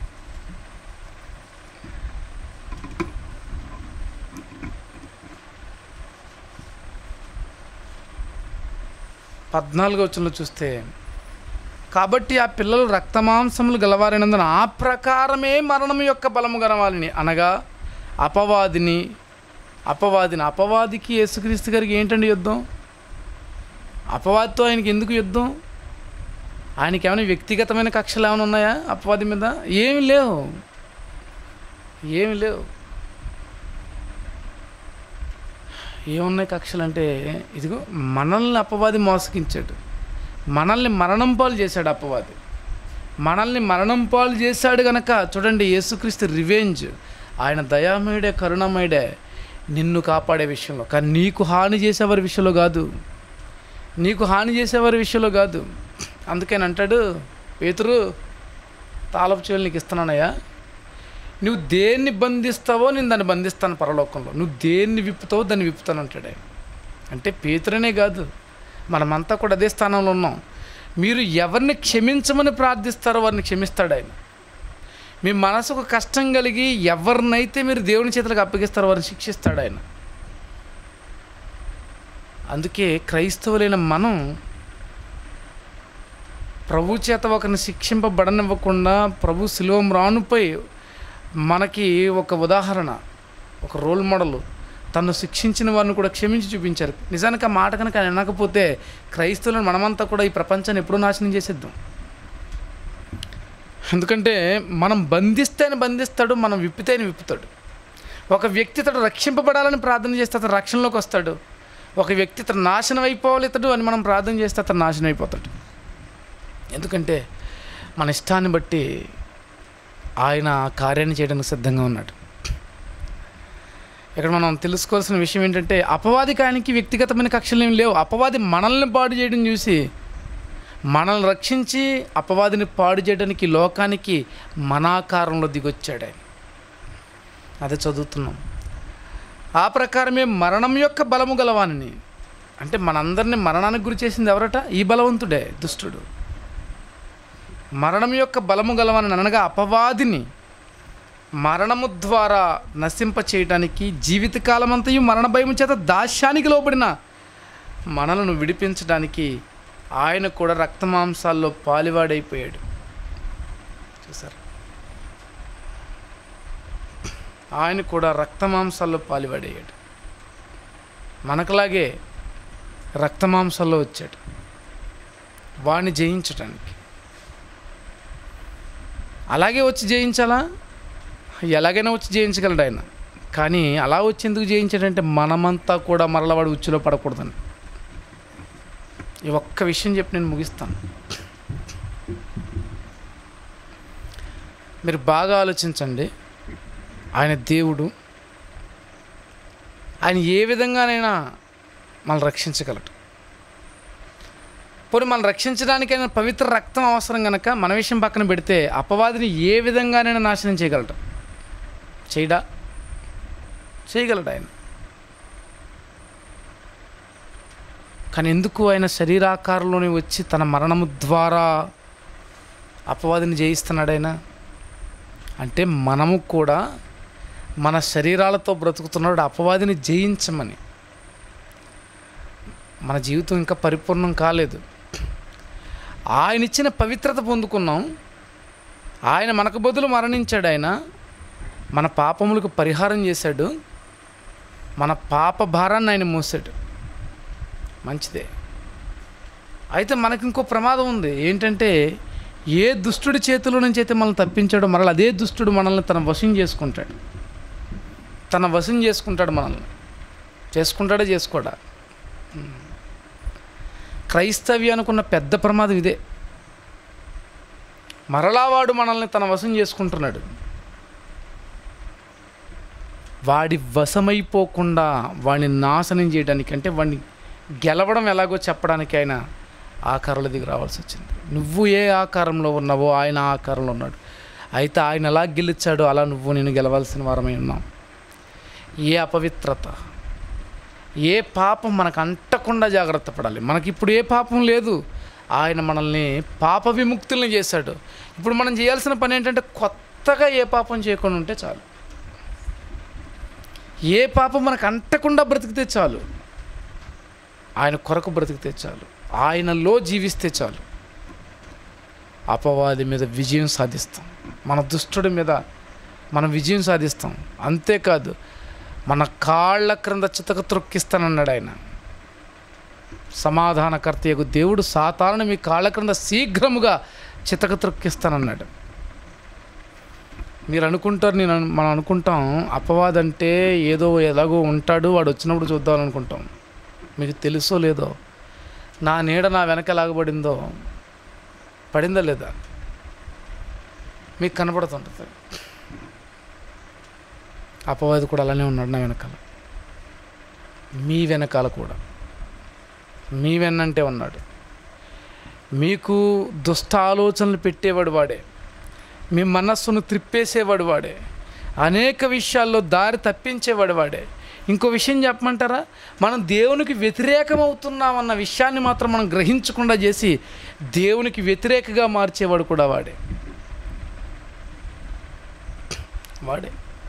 పద్నాలుగో వచనంలో చూస్తే కాబట్టి ఆ పిల్లలు రక్తమాంసములు గలవారైనందున ఆ ప్రకారమే మరణం యొక్క బలము గలవాలని అనగా అపవాదిని అపవాదిని అపవాదికి యేసుక్రీస్తు గారికి ఏంటండి యుద్ధం అపవాదితో ఆయనకి ఎందుకు యుద్ధం ఆయనకి ఏమైనా వ్యక్తిగతమైన కక్షలు ఏమైనా ఉన్నాయా అపవాది మీద ఏమి లేవు ఏమి లేవు ఏమున్నాయి కక్షలు అంటే ఇదిగో మనల్ని అపవాది మోసగించాడు మనల్ని మరణం పాలు చేశాడు అపవాది మనల్ని మరణం పాలు చేశాడు గనక చూడండి యేసుక్రీస్తు రివెంజ్ ఆయన దయామయుడే కరుణమయుడే నిన్ను కాపాడే విషయంలో కానీ నీకు హాని చేసేవారి విషయంలో కాదు నీకు హాని చేసేవారి విషయంలో కాదు అందుకని అంటాడు పేతురు తాళపు చెవులు నీకు ఇస్తున్నానయ్యా నువ్వు దేన్ని బంధిస్తావో నేను దాన్ని బంధిస్తాను పరలోకంలో నువ్వు దేన్ని విప్పుతావో దాన్ని విప్పుతాను అంటాడు ఆయన అంటే పేతురనే కాదు మనమంతా కూడా అదే స్థానంలో ఉన్నాం మీరు ఎవరిని క్షమించమని ప్రార్థిస్తారో వారిని క్షమిస్తాడు ఆయన మీ మనసుకు కష్టం కలిగి ఎవరినైతే మీరు దేవుని చేతులకు అప్పగిస్తారో వారిని శిక్షిస్తాడు ఆయన అందుకే క్రైస్తవులైన మనం ప్రభు చేత ఒకరిని శిక్షింపబడనివ్వకుండా ప్రభు శిలువం రానుపై మనకి ఒక ఉదాహరణ ఒక రోల్ మోడల్ తను శిక్షించిన వారిని కూడా క్షమించి చూపించారు నిజానికి ఆ మాట కనుక ఆయన వినకపోతే క్రైస్తవులను మనమంతా కూడా ఈ ప్రపంచాన్ని ఎప్పుడూ నాశనం చేసేద్దాం ఎందుకంటే మనం బంధిస్తేనే బంధిస్తాడు మనం విప్పితేనే విప్పుతాడు ఒక వ్యక్తి ఇతడు రక్షింపబడాలని ప్రార్థన చేస్తే అతను రక్షణలోకి వస్తాడు ఒక వ్యక్తి ఇతడు నాశనం అయిపోవాలి ఇతడు అని మనం ప్రార్థన చేస్తే అతను నాశనం అయిపోతాడు ఎందుకంటే మన ఇష్టాన్ని బట్టి ఆయన ఆ కార్యాన్ని చేయడానికి సిద్ధంగా ఉన్నాడు ఇక్కడ మనం తెలుసుకోవాల్సిన విషయం ఏంటంటే అపవాదికి ఆయనకి వ్యక్తిగతమైన కక్షలు ఏమి లేవు అపవాది మనల్ని పాడు చేయడం చూసి మనల్ని రక్షించి అపవాదిని పాడు చేయడానికి లోకానికి మనాకారంలో దిగొచ్చాడు ఆయన అదే చదువుతున్నాం ఆ ప్రకారమే మరణం యొక్క బలము గలవాని అంటే మనందరినీ మరణానికి గురి చేసింది ఎవరట ఈ బలవంతుడే దుష్టుడు మరణం యొక్క బలము గలవని అనగా అపవాదిని మరణము ద్వారా నశింప చేయడానికి జీవితకాలమంతయు మరణ భయం చేత దాస్యానికి లోబడిన మనలను విడిపించడానికి ఆయన కూడా రక్తమాంసాల్లో పాలివాడైపోయాడు చూసారు ఆయన కూడా రక్తమాంసాల్లో పాలివాడయ్యాడు మనకులాగే రక్తమాంసాల్లో వచ్చాడు వాడిని జయించటానికి అలాగే వచ్చి జయించాలా ఎలాగైనా వచ్చి జయించగలడు ఆయన కానీ అలా వచ్చి ఎందుకు జయించాడంటే మనమంతా కూడా మరల వాడు ఉచ్చులో పడకూడదని ఈ ఒక్క విషయం చెప్పి నేను ముగిస్తాను మీరు బాగా ఆలోచించండి ఆయన దేవుడు ఆయన ఏ విధంగానైనా మనల్ని రక్షించగలడు పోనీ మనం రక్షించడానికైనా పవిత్ర రక్తం అవసరం కనుక మన విషయం పక్కన పెడితే అపవాదిని ఏ విధంగానైనా నాశనం చేయగలడు చేయడా చేయగలడు ఆయన కానీ ఎందుకు ఆయన శరీరాకారంలోనే వచ్చి తన మరణము ద్వారా అపవాదిని జయిస్తున్నాడు ఆయన అంటే మనము కూడా మన శరీరాలతో బ్రతుకుతున్నాడు అపవాదిని జయించమని మన జీవితం ఇంకా పరిపూర్ణం కాలేదు ఆయన ఇచ్చిన పవిత్రత పొందుకున్నాం ఆయన మనకు బదులు మరణించాడు ఆయన మన పాపములకు పరిహారం చేశాడు మన పాప భారాన్ని ఆయన మోసాడు మంచిదే అయితే మనకి ఇంకో ప్రమాదం ఉంది ఏంటంటే ఏ దుష్టుడి చేతిలో నుంచి అయితే మనల్ని తప్పించాడో మరలా అదే దుష్టుడు మనల్ని తన వశం చేసుకుంటాడు తన వశం చేసుకుంటాడు మనల్ని చేసుకుంటాడా చేసుకోడా ఉమ్. క్రైస్తవ్యానుకున్న పెద్ద ప్రమాదం ఇదే మరలా వాడు మనల్ని తన వశం చేసుకుంటున్నాడు వాడి వశమైపోకుండా వాడిని నాశనం చేయడానికి అంటే వాడిని గెలవడం ఎలాగో చెప్పడానికి ఆయన ఆకారాల దిగి రావాల్సి వచ్చింది నువ్వు ఏ ఆకారంలో ఉన్నావో ఆయన ఆ ఆకారంలో ఉన్నాడు అయితే ఆయన ఎలా గెలిచాడో అలా నువ్వు నేను గెలవాల్సిన వారమై ఉన్నాం ఏ అపవిత్రత ఏ పాపం మనకు అంటకుండా జాగ్రత్త పడాలి మనకి ఇప్పుడు ఏ పాపం లేదు ఆయన మనల్ని పాప విముక్తుల్ని చేశాడు ఇప్పుడు మనం చేయాల్సిన పని ఏంటంటే కొత్తగా ఏ పాపం చేయకుండా ఉంటే చాలు ఏ పాపం మనకు అంటకుండా బ్రతికితే చాలు ఆయన కొరకు బ్రతికితే చాలు ఆయనలో జీవిస్తే చాలు అపవాది మీద విజయం సాధిస్తాం మన దుష్టుడి మీద మనం విజయం సాధిస్తాం అంతేకాదు మన కాళ్ళ క్రింద చితక త్రొక్కిస్తానన్నాడు ఆయన సమాధానకర్త యొక్క దేవుడు సాతాను మీ కాళ్ళ క్రింద శీఘ్రముగా చితక త్రొక్కిస్తానన్నాడు మీరు అనుకుంటారు నేను అను- మనం అనుకుంటాం అపవాదంటే ఏదో ఎలాగో ఉంటాడు వాడు వచ్చినప్పుడు చూద్దాం అనుకుంటాం మీకు తెలుసో లేదో నా నీడ నా వెనక ఎలాగబడిందో పడిందా లేదా మీకు కనపడుతుంటుంది అపవాది కూడా అలానే ఉన్నాడు నా వెనకాల మీ వెనకాల కూడా మీ వెన్నంటే ఉన్నాడు మీకు దుష్ట ఆలోచనలు పెట్టేవాడు వాడే మీ మనస్సును త్రిప్పేసేవాడు వాడే అనేక విషయాల్లో దారి తప్పించేవాడు వాడే ఇంకో విషయం చెప్పమంటారా మనం దేవునికి వ్యతిరేకమవుతున్నామన్న విషయాన్ని మాత్రం మనం గ్రహించకుండా చేసి దేవునికి వ్యతిరేకగా మార్చేవాడు కూడా వాడే వాడే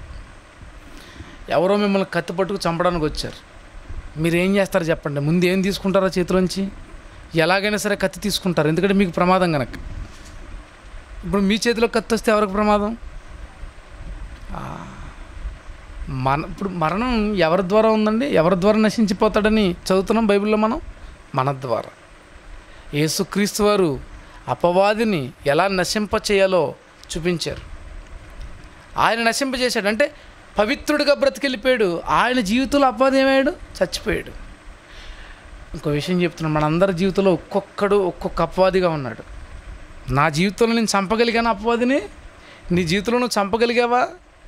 ఎవరో మిమ్మల్ని కత్తి పట్టుకు చంపడానికి వచ్చారు మీరు ఏం చేస్తారు చెప్పండి ముందు ఏం తీసుకుంటారో చేతిలోంచి ఎలాగైనా సరే కత్తి తీసుకుంటారు ఎందుకంటే మీకు ప్రమాదం కనుక ఇప్పుడు మీ చేతిలో కత్తి వస్తే ఎవరికి ప్రమాదం ఆ, మన ఇప్పుడు మరణం ఎవరి ద్వారా ఉందండి ఎవరి ద్వారా నశించిపోతాడని చదువుతున్నాం బైబిల్లో మనం మన ద్వారా యేసుక్రీస్తు వారు అపవాదిని ఎలా నశింప చేయాలో చూపించారు ఆయన నశింపజేశాడు అంటే పవిత్రుడిగా బ్రతికెళ్ళిపోయాడు ఆయన జీవితంలో అపవాదం ఏమయ్యాడు చచ్చిపోయాడు ఇంకో విషయం చెప్తున్నాను మనందరి జీవితంలో ఒక్కొక్కడు ఒక్కొక్క అపవాదిగా ఉన్నాడు నా జీవితంలో నేను చంపగలిగాను అపవాదిని నీ జీవితంలో నువ్వు చంపగలిగావా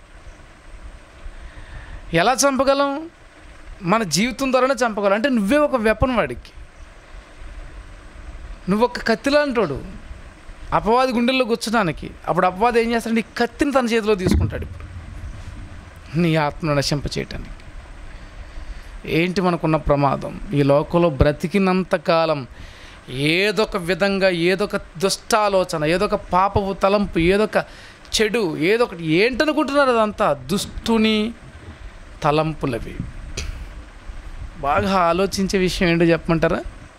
ఎలా చంపగలం మన జీవితం ద్వారానే చంపగలం అంటే నువ్వే ఒక వెపన్ వాడికి నువ్వు ఒక కత్తిలాంటోడు అపవాది గుండెల్లో గుచ్చడానికి అప్పుడు అపవాది ఏం చేస్తాడు నీ కత్తిని తన చేతిలో తీసుకుంటాడు ఇప్పుడు నీ ఆత్మను నశింప చేయటానికి ఏంటి మనకున్న ప్రమాదం ఈ లోకంలో బ్రతికినంత కాలం ఏదొక విధంగా ఏదొక దుష్టాలోచన ఏదొక పాపపు తలంపు ఏదొక చెడు ఏదొకటి ఏంటనుకుంటున్నారు అదంతా దుష్టుని తలంపులవి బాగా ఆలోచించే విషయం ఏంటో చెప్పమంటారా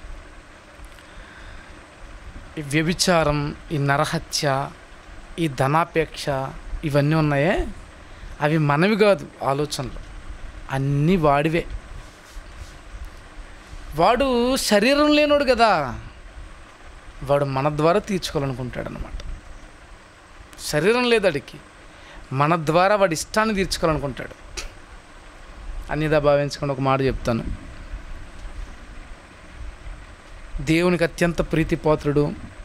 ఈ వ్యభిచారం ఈ నరహత్య ఈ ధనాపేక్ష ఇవన్నీ ఉన్నాయే అవి మనవి కాదు ఆలోచనలు అన్నీ వాడివే వాడు శరీరం లేనోడు కదా వాడు మన ద్వారా తీర్చుకోవాలనుకుంటాడు అనమాట శరీరం లేదు అడికి మన ద్వారా వాడి ఇష్టాన్ని తీర్చుకోవాలనుకుంటాడు అన్నిదా భావించకుండా ఒక మాట చెప్తాను దేవునికి అత్యంత ప్రీతిపాత్రుడు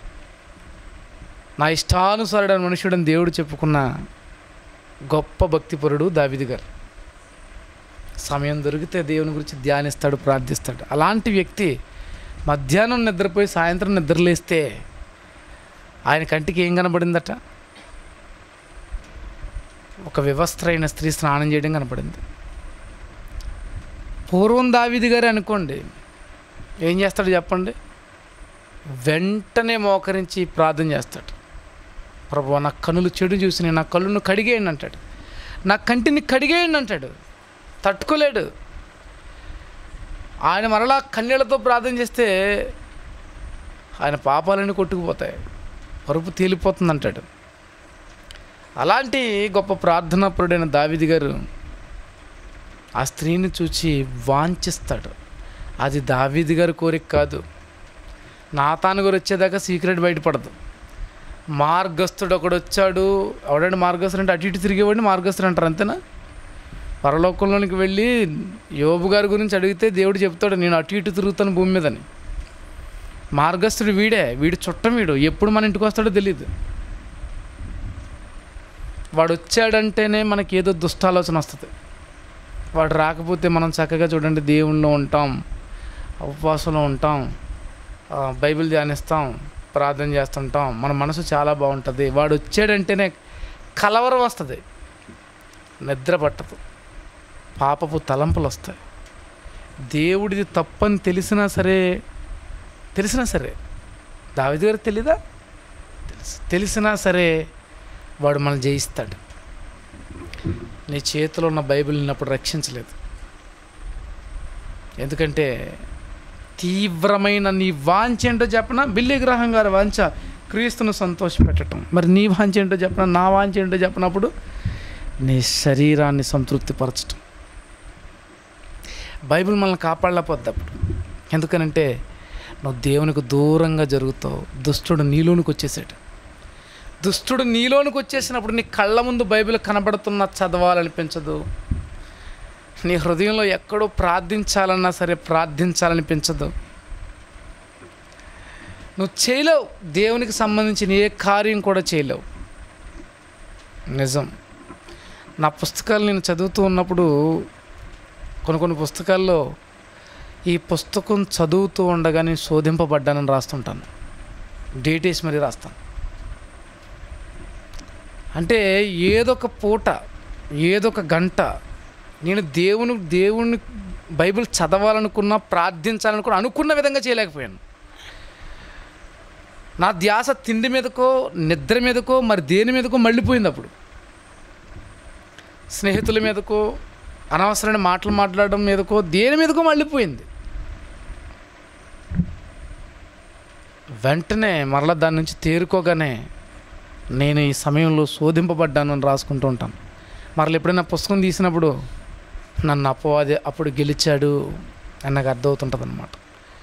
నా ఇష్టానుసారుడు మనుషుడని దేవుడు చెప్పుకున్న గొప్ప భక్తిపరుడు దావిది గారు సమయం దొరికితే దేవుని గురించి ధ్యానిస్తాడు ప్రార్థిస్తాడు అలాంటి వ్యక్తి మధ్యాహ్నం నిద్రపోయి సాయంత్రం నిద్రలేస్తే ఆయన కంటికి ఏం కనబడిందట ఒక వివస్త్రైన స్త్రీ స్నానం చేయడం కనపడింది పూర్వం దావిది గారు అనుకోండి ఏం చేస్తాడు చెప్పండి వెంటనే మోకరించి ప్రార్థన చేస్తాడు ప్రభు నా కనులు చెడు చూసి నేను నా కళ్ళును కడిగేయండి అంటాడు నా కంటిని కడిగేయండి అంటాడు తట్టుకోలేడు ఆయన మరలా కన్నీళ్లతో ప్రార్థన చేస్తే ఆయన పాపాలన్నీ కొట్టుకుపోతాయి పరుపు తేలిపోతుంది అంటాడు అలాంటి గొప్ప ప్రార్థనాపరుడైన దావిది గారు ఆ స్త్రీని చూచి వాంఛిస్తాడు అది దావీది గారి కోరిక కాదు నాతాను గారు వచ్చేదాకా సీక్రెట్ బయటపడదు మార్గస్థుడు ఒకడు వచ్చాడు ఎవడండి మార్గస్థుడు అంటే అటు ఇటు తిరిగేవాడిని మార్గస్థుడు అంటారు అంతేనా పరలోకంలోనికి వెళ్ళి యోబు గారి గురించి అడిగితే దేవుడు చెప్తాడు నేను అటు ఇటు తిరుగుతాను భూమి మీదని మార్గస్థుడు వీడే వీడు చుట్టం వీడు ఎప్పుడు మన ఇంటికి వస్తాడో తెలియదు వాడు వచ్చాడంటేనే మనకి ఏదో దుష్టాలోచన వస్తుంది వాడు రాకపోతే మనం చక్కగా చూడండి దేవుణ్ణిలో ఉంటాం ఉపవాసంలో ఉంటాం ఆ, బైబిల్ ధ్యానిస్తాం ప్రార్థన చేస్తుంటాం మన మనసు చాలా బాగుంటుంది వాడు వచ్చాడంటేనే కలవరం వస్తుంది నిద్ర పట్టదు పాపపు తలంపులు వస్తాయి దేవుడిది తప్పని తెలిసినా సరే తెలిసినా సరే దావిది గారికి తెలీదా తెలుసు తెలిసినా సరే వాడు మనం జయిస్తాడు నీ చేతిలో ఉన్న బైబిల్ ఉన్నప్పుడు రక్షించలేదు ఎందుకంటే తీవ్రమైన నీ వాంఛ ఏంటో చెప్పనా బిల్లి గ్రహం గారి వాంఛ క్రీస్తును సంతోషపెట్టడం మరి నీ వాంఛ ఏంటో చెప్పనా నా వాంఛ ఏంటో చెప్పినప్పుడు నీ శరీరాన్ని సంతృప్తిపరచటం బైబిల్ మనల్ని కాపాడలేకపోద్ది అప్పుడు ఎందుకనంటే నువ్వు దేవునికి దూరంగా జరుగుతావు దుష్టుడు నీలోనికి వచ్చేసాడు దుష్టుడు నీలోనికి వచ్చేసినప్పుడు నీ కళ్ళ ముందు బైబిల్ కనబడుతున్న చదవాలనిపించదు నీ హృదయంలో ఎక్కడో ప్రార్థించాలన్నా సరే ప్రార్థించాలనిపించదు నువ్వు చేయలేవు దేవునికి సంబంధించిన ఏ కార్యం కూడా చేయలేవు నిజం నా పుస్తకాలు నేను చదువుతూ ఉన్నప్పుడు కొన్ని కొన్ని పుస్తకాల్లో ఈ పుస్తకం చదువుతూ ఉండగా నేను శోధింపబడ్డానని రాస్తుంటాను డేట్ వేసి మరీ రాస్తాను అంటే ఏదొక పూట ఏదొక గంట నేను దేవుని దేవుని బైబిల్ చదవాలనుకున్నా ప్రార్థించాలనుకున్నా అనుకున్న విధంగా చేయలేకపోయాను నా ధ్యాస తిండి మీదకో నిద్ర మీదకో మరి దేని మీదకో మళ్ళీపోయింది అప్పుడు స్నేహితుల మీదకో అనవసరమైన మాటలు మాట్లాడడం మీదకో దేని మీదకో మళ్ళీపోయింది వెంటనే మరలా దాని నుంచి తేరుకోగానే నేను ఈ సమయంలో శోధింపబడ్డాను అని రాసుకుంటూ ఉంటాను మరలా ఎప్పుడైనా పుస్తకం తీసినప్పుడు నన్ను అపవాది అప్పుడు గెలిచాడు అని నాకు అర్థమవుతుంటుంది అనమాట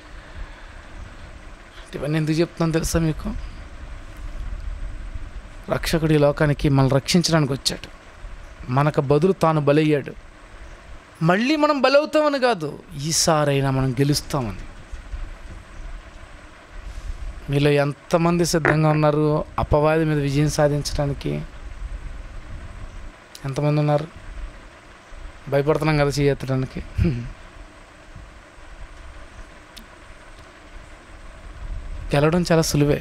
ఇవన్నీ ఎందుకు చెప్తున్నాను తెలుసా మీకు రక్షకుడు ఈ లోకానికి మనల్ని రక్షించడానికి వచ్చాడు మనకు బదులు తాను బలయ్యాడు మళ్ళీ మనం బలవుతామని కాదు ఈసారైనా మనం గెలుస్తామని మీలో ఎంతమంది సిద్ధంగా ఉన్నారు అపవాది మీద విజయం సాధించడానికి ఎంతమంది ఉన్నారు భయపడుతున్నాం కదా చేయెత్తడానికి గెలవడం చాలా సులువే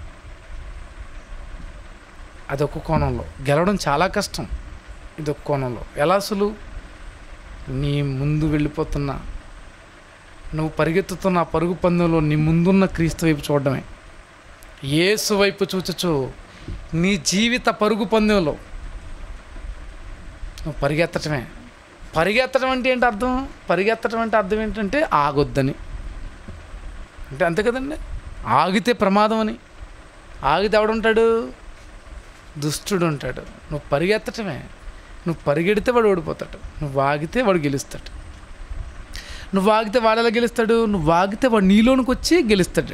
అదొక కోణంలో గెలవడం చాలా కష్టం ఇదొక కోణంలో ఎలా సులువు నీ ముందు వెళ్ళిపోతున్న నువ్వు పరిగెత్తుతున్న ఆ పరుగు పందెంలో నీ ముందున్న క్రీస్తు వైపు చూడడమే యేసు వైపు చూచచ్చు నీ జీవిత పరుగు పందెంలో నువ్వు పరిగెత్తటమే పరిగెత్తడం అంటే ఏంటి అర్థం పరిగెత్తడం అంటే అర్థం ఏంటంటే ఆగొద్దని అంటే అంతే కదండి ఆగితే ప్రమాదం అని ఆగితే ఎవడుంటాడు దుష్టుడు ఉంటాడు నువ్వు పరిగెత్తటమే నువ్వు పరిగెడితే వాడు ఓడిపోతాడు నువ్వు ఆగితే వాడు గెలుస్తాడు నువ్వు ఆగితే వాడు ఎలా గెలుస్తాడు నువ్వు ఆగితే వాడు నీలోనికి వచ్చి గెలుస్తాడు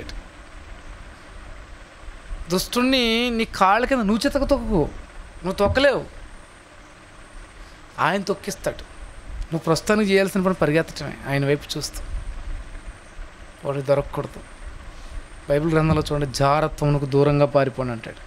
దుష్టుణ్ణి నీ కాళ్ళ కింద నువ్వు చెతక తొక్కకు నువ్వు తొక్కలేవు ఆయన తొక్కిస్తాడు నువ్వు ప్రస్తుతానికి చేయాల్సిన పని పరిగెత్తటమే ఆయన వైపు చూస్తూ వాడికి దొరకకూడదు బైబిల్ గ్రంథంలో చూడండి జారత్వమునకు దూరంగా పారిపోండి అంటాడు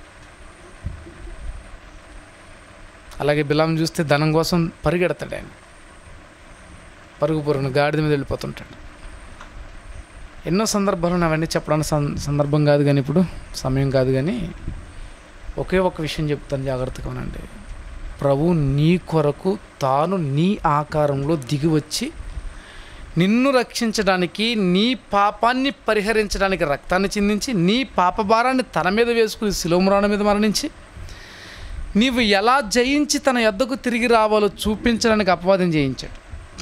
అలాగే బిలాం చూస్తే ధనం కోసం పరిగెడతాడు ఆయన పరుగు పరుగును గాడిద మీద వెళ్ళిపోతుంటాడు ఎన్నో సందర్భాలను అవన్నీ చెప్పడానికి సం- సందర్భం కాదు కానీ ఇప్పుడు సమయం కాదు కానీ ఒకే ఒక విషయం చెప్తాను జాగ్రత్తగా ఉనండి ప్రభు నీ కొరకు తాను నీ ఆకారంలో దిగి వచ్చి నిన్ను రక్షించడానికి నీ పాపాన్ని పరిహరించడానికి రక్తాన్ని చిందించి నీ పాప భారాన్ని తన మీద వేసుకుని శిలోమురాణ మీద మరణించి నీవు ఎలా జయించి తన యొద్దకు తిరిగి రావాలో చూపించడానికి అపవాదం చేయించాడు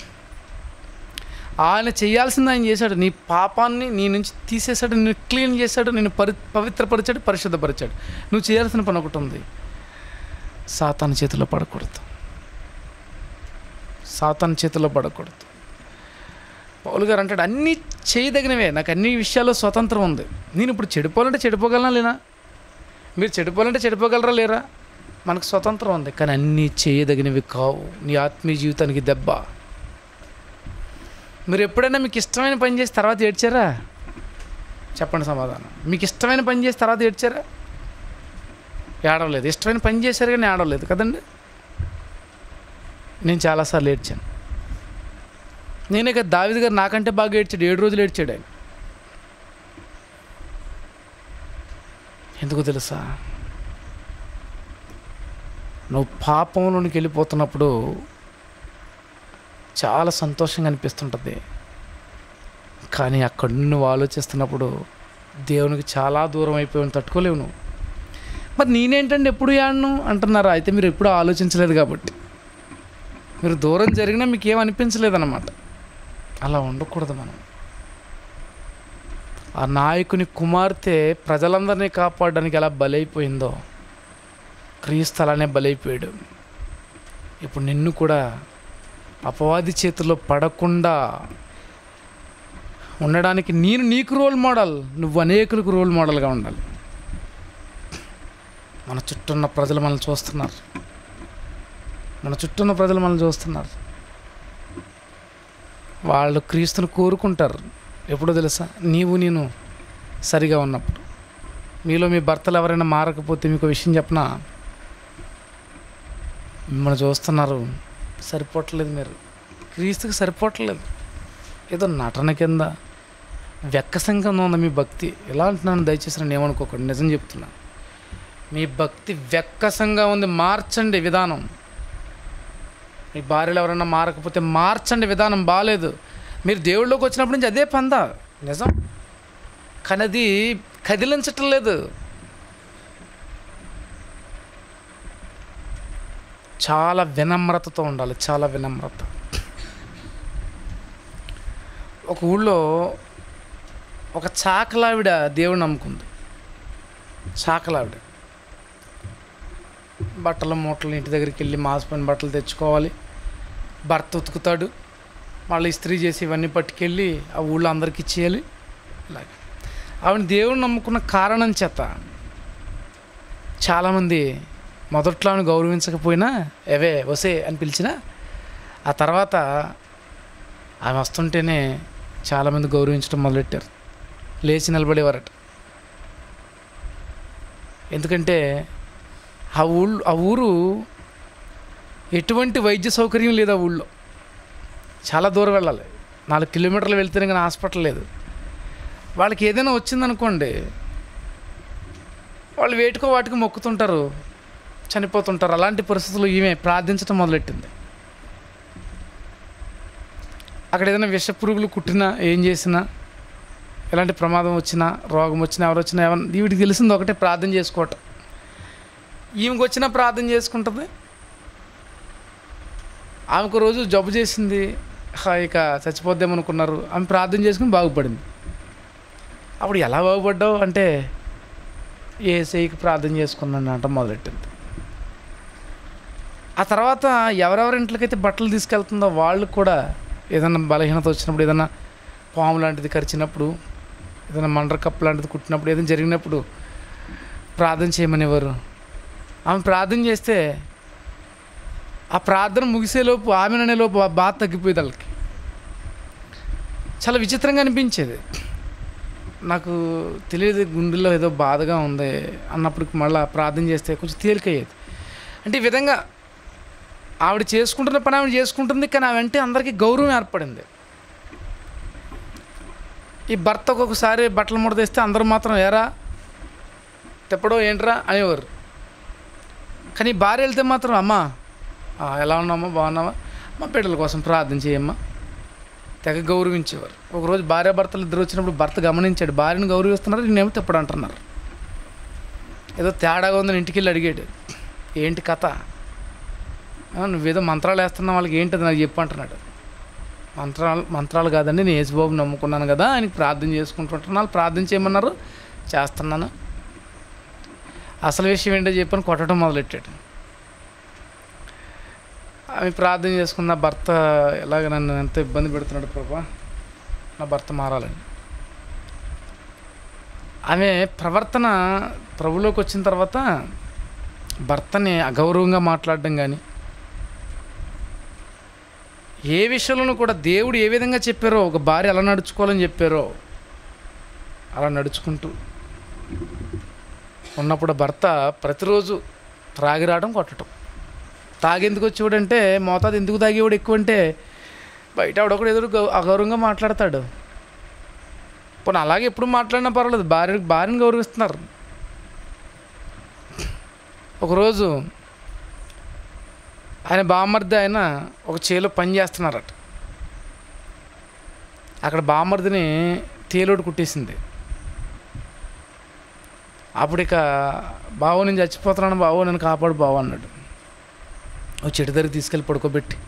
ఆయన చేయాల్సింది ఆయన చేశాడు నీ పాపాన్ని నీ నుంచి తీసేశాడు నిన్ను క్లీన్ చేశాడు నిన్ను పరి పవిత్రపరిచాడు పరిశుద్ధపరిచాడు నువ్వు చేయాల్సిన పని ఒకటి ఉంది సాతాను చేతిలో పడకూడదు సాతాను చేతిలో పడకూడదు పౌలు గారు అంటాడు అన్నీ చేయదగినవే నాకు అన్ని విషయాల్లో స్వతంత్రం ఉంది నేను ఇప్పుడు చెడిపోవాలంటే చెడిపోగలనా లేనా మీరు చెడిపోవాలంటే చెడిపోగలరా లేరా మనకు స్వతంత్రం ఉంది కానీ అన్నీ చేయదగినవి కావు నీ ఆత్మీయ జీవితానికి దెబ్బ మీరు ఎప్పుడైనా మీకు ఇష్టమైన పని చేసి తర్వాత ఏడ్చారా చెప్పండి సమాధానం మీకు ఇష్టమైన పని చేసి తర్వాత ఏడ్చారా ఏడవలేదు ఇష్టమైన పని చేశారు కానీ ఏడవలేదు కదండి నేను చాలాసార్లు ఏడ్చాను నేనే కదా దావిది గారు నాకంటే బాగా ఏడ్చాడు ఏడు రోజులు ఏడ్చాడు ఆయన ఎందుకు తెలుసా నువ్వు పాపంలోనికి వెళ్ళిపోతున్నప్పుడు చాలా సంతోషంగా అనిపిస్తుంటుంది కానీ అక్కడ నువ్వు ఆలోచిస్తున్నప్పుడు దేవునికి చాలా దూరం అయిపోయి తట్టుకోలేవు నువ్వు మరి నేనేంటండి ఎప్పుడు ఏడను అంటున్నారా అయితే మీరు ఎప్పుడు ఆలోచించలేదు కాబట్టి మీరు దూరం జరిగినా మీకు ఏం అనిపించలేదన్నమాట అలా ఉండకూడదు మనం ఆ నాయకుని కుమార్తె ప్రజలందరినీ కాపాడడానికి ఎలా బలైపోయిందో క్రీస్తు అలానే బలైపోయాడు ఇప్పుడు నిన్ను కూడా అపవాది చేతిలో పడకుండా ఉండడానికి నేను నీకు రోల్ మోడల్ నువ్వు అనేకులకు రోల్ మోడల్గా ఉండాలి మన చుట్టూ ఉన్న ప్రజలు మనల్ని చూస్తున్నారు మన చుట్టూ ఉన్న ప్రజలు మనల్ని చూస్తున్నారు వాళ్ళు క్రీస్తుని కోరుకుంటారు ఎప్పుడో తెలుసా నీవు నేను సరిగా ఉన్నప్పుడు మీలో మీ భర్తలు ఎవరైనా మారకపోతే మీకు విషయం చెప్పనా మిమ్మల్ని చూస్తున్నారు సరిపోవట్లేదు మీరు క్రీస్తుకి సరిపోవట్లేదు ఏదో నటన కింద వెక్కసంగా ఉంది మీ భక్తి ఎలా అంటున్నాను దయచేసి నేను ఏమనుకోకండి నిజం చెప్తున్నా మీ భక్తి వెక్కసంగా ఉంది మార్చండి విధానం మీ భార్యలు ఎవరైనా మారకపోతే మార్చండి విధానం బాగాలేదు మీరు దేవుళ్ళలోకి వచ్చినప్పటి నుంచి అదే పంద నిజం కానీ అది కదిలించటం లేదు చాలా వినమ్రతతో ఉండాలి చాలా వినమ్రత ఒక ఊళ్ళో ఒక చాకలావిడ దేవుడు నమ్ముకుంది చాకలావిడ బట్టల మూటలు ఇంటి దగ్గరికి వెళ్ళి మాసిపోయిన బట్టలు తెచ్చుకోవాలి భర్త ఉతుకుతాడు మళ్ళీ ఇస్త్రీ చేసి ఇవన్నీ పట్టుకెళ్ళి ఆ ఊళ్ళో అందరికి ఇచ్చేయాలి అలాగే ఆవిడ దేవుడు నమ్ముకున్న కారణం చేత చాలామంది మొదట్లో ఆమెను గౌరవించకపోయినా ఎవే వసే అని పిలిచినా ఆ తర్వాత ఆమె వస్తుంటేనే చాలామంది గౌరవించడం మొదలెట్టారు లేచి నిలబడేవారట ఎందుకంటే ఆ ఊళ్ళు ఆ ఊరు ఎటువంటి వైద్య సౌకర్యం లేదు ఆ ఊళ్ళో చాలా దూరం వెళ్ళాలి నాలుగు కిలోమీటర్లు వెళ్తేనే కానీ హాస్పిటల్ లేదు వాళ్ళకి ఏదైనా వచ్చిందనుకోండి వాళ్ళు వేటికో వాటికి మొక్కుతుంటారు చనిపోతుంటారు అలాంటి పరిస్థితుల్లో ఈమె ప్రార్థించడం మొదలెట్టింది అక్కడ ఏదైనా విష పురుగులు కుట్టినా ఏం చేసినా ఎలాంటి ప్రమాదం వచ్చినా రోగం వచ్చినా ఎవరు వచ్చినా ఎవరు వీడికి తెలిసింది ఒకటే ప్రార్థన చేసుకోవటం ఈమెకు వచ్చినా ప్రార్థన చేసుకుంటుంది ఆమెకు రోజు జబ్బు చేసింది హా, ఇక చచ్చిపోద్దామనుకున్నారు ఆమె ప్రార్థన చేసుకుని బాగుపడింది అప్పుడు ఎలా బాగుపడ్డావు అంటే ఏసైకి ప్రార్థన చేసుకున్నాను అంట మొదలెట్టింది ఆ తర్వాత ఎవరెవరి ఇంట్లోకైతే బట్టలు తీసుకెళ్తుందో వాళ్ళు కూడా ఏదైనా బలహీనత వచ్చినప్పుడు ఏదైనా పాము లాంటిది కరిచినప్పుడు ఏదైనా మండర కప్పు లాంటిది కుట్టినప్పుడు ఏదైనా జరిగినప్పుడు ప్రార్థన చేయమనేవారు ఆమె ప్రార్థన చేస్తే ఆ ప్రార్థన ముగిసేలోపు ఆమె అనేలోపు ఆ బాధ తగ్గిపోయేది వాళ్ళకి చాలా విచిత్రంగా అనిపించేది నాకు తెలియదు గుండెల్లో ఏదో బాధగా ఉంది అన్నప్పటికి మళ్ళీ ప్రార్థన చేస్తే కొంచెం తేలికయ్యేది అంటే ఈ విధంగా ఆవిడ చేసుకుంటున్న పని ఆవిడ చేసుకుంటుంది కానీ ఆవిడంటే అందరికీ గౌరవం ఏర్పడింది ఈ భర్త ఒక్కొక్కసారి బట్టలు ముడతేస్తే అందరూ మాత్రం ఏరా తిప్పడో ఏంట్రా అనేవారు కానీ ఈ భార్య వెళ్తే మాత్రం అమ్మా ఆ, ఎలా ఉన్నామా బాగున్నావా మా బిడ్డల కోసం ప్రార్థన చేయమ్మా తెగ గౌరవించేవారు ఒకరోజు భార్య భర్తలు ఇద్దరు వచ్చినప్పుడు భర్త గమనించాడు భార్యను గౌరవిస్తున్నారు నేనేమో తిప్పడు అంటున్నారు ఏదో తేడాగా ఉందని ఇంటికి వెళ్ళి అడిగాడు ఏంటి కథ "ఆ, నువ్వేదో మంత్రాలు వేస్తున్నావు వాళ్ళకి ఏంటది నాకు చెప్పు అంటున్నాడు మంత్రాలు మంత్రాలు కాదండి నేను యేసుబాబు నమ్ముకున్నాను కదా ఆయనకి ప్రార్థన చేసుకుంటుంటున్నాను ప్రార్థన చేయమన్నారు చేస్తున్నాను అసలు విషయం ఏంటో చెప్పని కొట్టడం మొదలెట్టాడు ఆమె ప్రార్థన చేసుకున్న భర్త ఎలాగ నన్ను ఎంత ఇబ్బంది పెడుతున్నాడు ప్రభా నా భర్త మారాలని ఆమె ప్రవర్తన ప్రభులోకి వచ్చిన తర్వాత భర్తని అగౌరవంగా మాట్లాడడం కానీ ఏ విషయంలోనూ కూడా దేవుడు ఏ విధంగా చెప్పారో ఒక భార్య ఎలా నడుచుకోవాలని చెప్పారో అలా నడుచుకుంటూ ఉన్నప్పుడు భర్త ప్రతిరోజు త్రాగి రావడం కొట్టడం తాగెందుకు వచ్చేవాడంటే మోతాదు ఎందుకు తాగేవాడు ఎక్కువ అంటే బయట ఆవిడొకడు ఎదురు గౌ- అగౌరవంగా మాట్లాడతాడు పోనీ అలాగే ఎప్పుడు మాట్లాడినా పర్వాలేదు భార్య భార్యను గౌరవిస్తున్నారు ఒకరోజు ఆయన బామ్మర్ది ఆయన ఒక చేలో పని చేస్తున్నారట అక్కడ బామ్మర్దిని తేలోడు కుట్టేసింది అప్పుడు ఇక బావు నేను చచ్చిపోతున్నాను బావు నన్ను కాపాడు బావు అన్నాడు ఓ చెట్టు దగ్గర తీసుకెళ్ళి పడుకోబెట్టి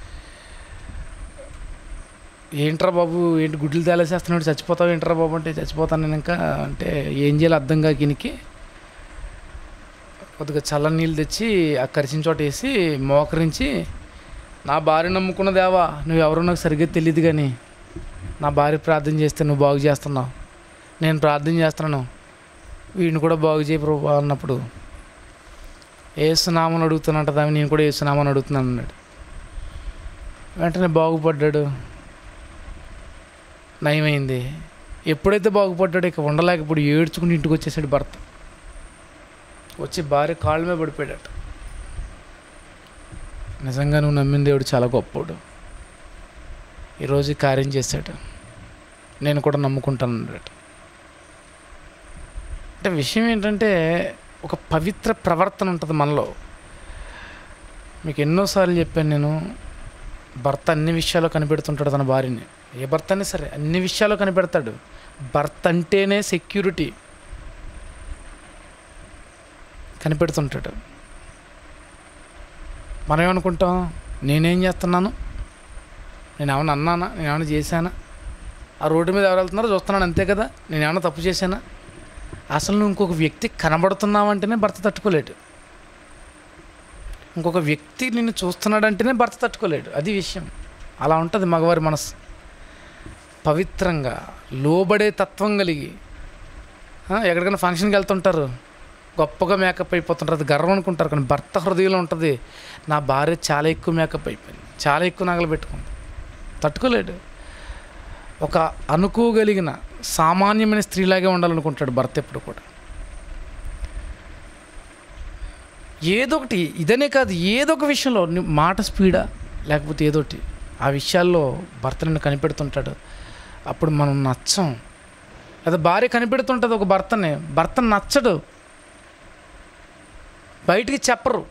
ఏంట్రా బాబు ఏంటి గుడ్లు తేలేసేస్తున్నాడు చచ్చిపోతావు ఏంట్రా బాబు అంటే చచ్చిపోతాను నేను ఇంకా అంటే ఏం చేయాలి అర్థం కాక ఈయనకి కొద్దిగా చల్లని నీళ్ళు తెచ్చి ఆ కరిచిన చోట వేసి మోకరించి నా భార్య నమ్ముకున్న దేవా నువ్వు ఎవరో నాకు సరిగ్గా తెలియదు కానీ నా భార్య ప్రార్థన చేస్తే నువ్వు బాగు చేస్తున్నావు నేను ప్రార్థన చేస్తున్నాను వీడిని కూడా బాగు చేయి ప్రభు అన్నప్పుడు ఏసునామని అడుగుతున్నట్టు దాన్ని నేను కూడా ఏసునామని అడుగుతున్నాను అన్నాడు వెంటనే బాగుపడ్డాడు నయమైంది ఎప్పుడైతే బాగుపడ్డాడో ఇక ఉండలేకపోడు ఏడ్చుకుని ఇంటికి వచ్చేసాడు భర్త వచ్చి భార్య కాళ్ళ మీద పడిపోయాడట నిజంగా నువ్వు నమ్మిన దేవుడు చాలా గొప్పోడు ఈరోజు ఈ కార్యం చేశాడు నేను కూడా నమ్ముకుంటాను అన్నాడట అంటే విషయం ఏంటంటే ఒక పవిత్ర ప్రవర్తన ఉంటుంది మనలో మీకు ఎన్నోసార్లు చెప్పాను నేను భర్త అన్ని విషయాల్లో కనిపెడుతుంటాడు తన భార్యని ఏ భర్త అయినా సరే అన్ని విషయాల్లో కనిపెడతాడు భర్త అంటేనే సెక్యూరిటీ కనిపెడుతుంటాడు మనం ఏమనుకుంటాం నేనేం చేస్తున్నాను నేను ఏమైనా అన్నానా నేను ఏమైనా చేశానా ఆ రోడ్డు మీద ఎవరు వెళ్తున్నారో చూస్తున్నాను అంతే కదా నేను ఏమైనా తప్పు చేశానా అసలు నువ్వు ఇంకొక వ్యక్తి కనబడుతున్నావంటేనే భర్త తట్టుకోలేడు ఇంకొక వ్యక్తి నిన్ను చూస్తున్నాడంటేనే భర్త తట్టుకోలేడు అది విషయం అలా ఉంటుంది మగవారి మనసు పవిత్రంగా లోబడే తత్వం కలిగి ఆ, ఎక్కడికైనా ఫంక్షన్కి వెళ్తుంటారు గొప్పగా మేకప్ అయిపోతుంటారు అది గర్వం అనుకుంటారు కానీ భర్త హృదయంలో ఉంటుంది నా భార్య చాలా ఎక్కువ మేకప్ అయిపోయింది చాలా ఎక్కువ నగలు పెట్టుకుంది తట్టుకోలేడు ఒక అనుకోగలిగిన సామాన్యమైన స్త్రీలాగే ఉండాలనుకుంటాడు భర్త ఎప్పుడు కూడా ఏదో ఒకటి ఇదనే కాదు ఏదో ఒక విషయంలో నీ మాట స్పీడా లేకపోతే ఏదోటి ఆ విషయాల్లో భర్త నిన్ను కనిపెడుతుంటాడు అప్పుడు మనం నచ్చం లేదా భార్య కనిపెడుతుంటుంది ఒక భర్తని భర్త నచ్చడు బయటికి చెప్పరు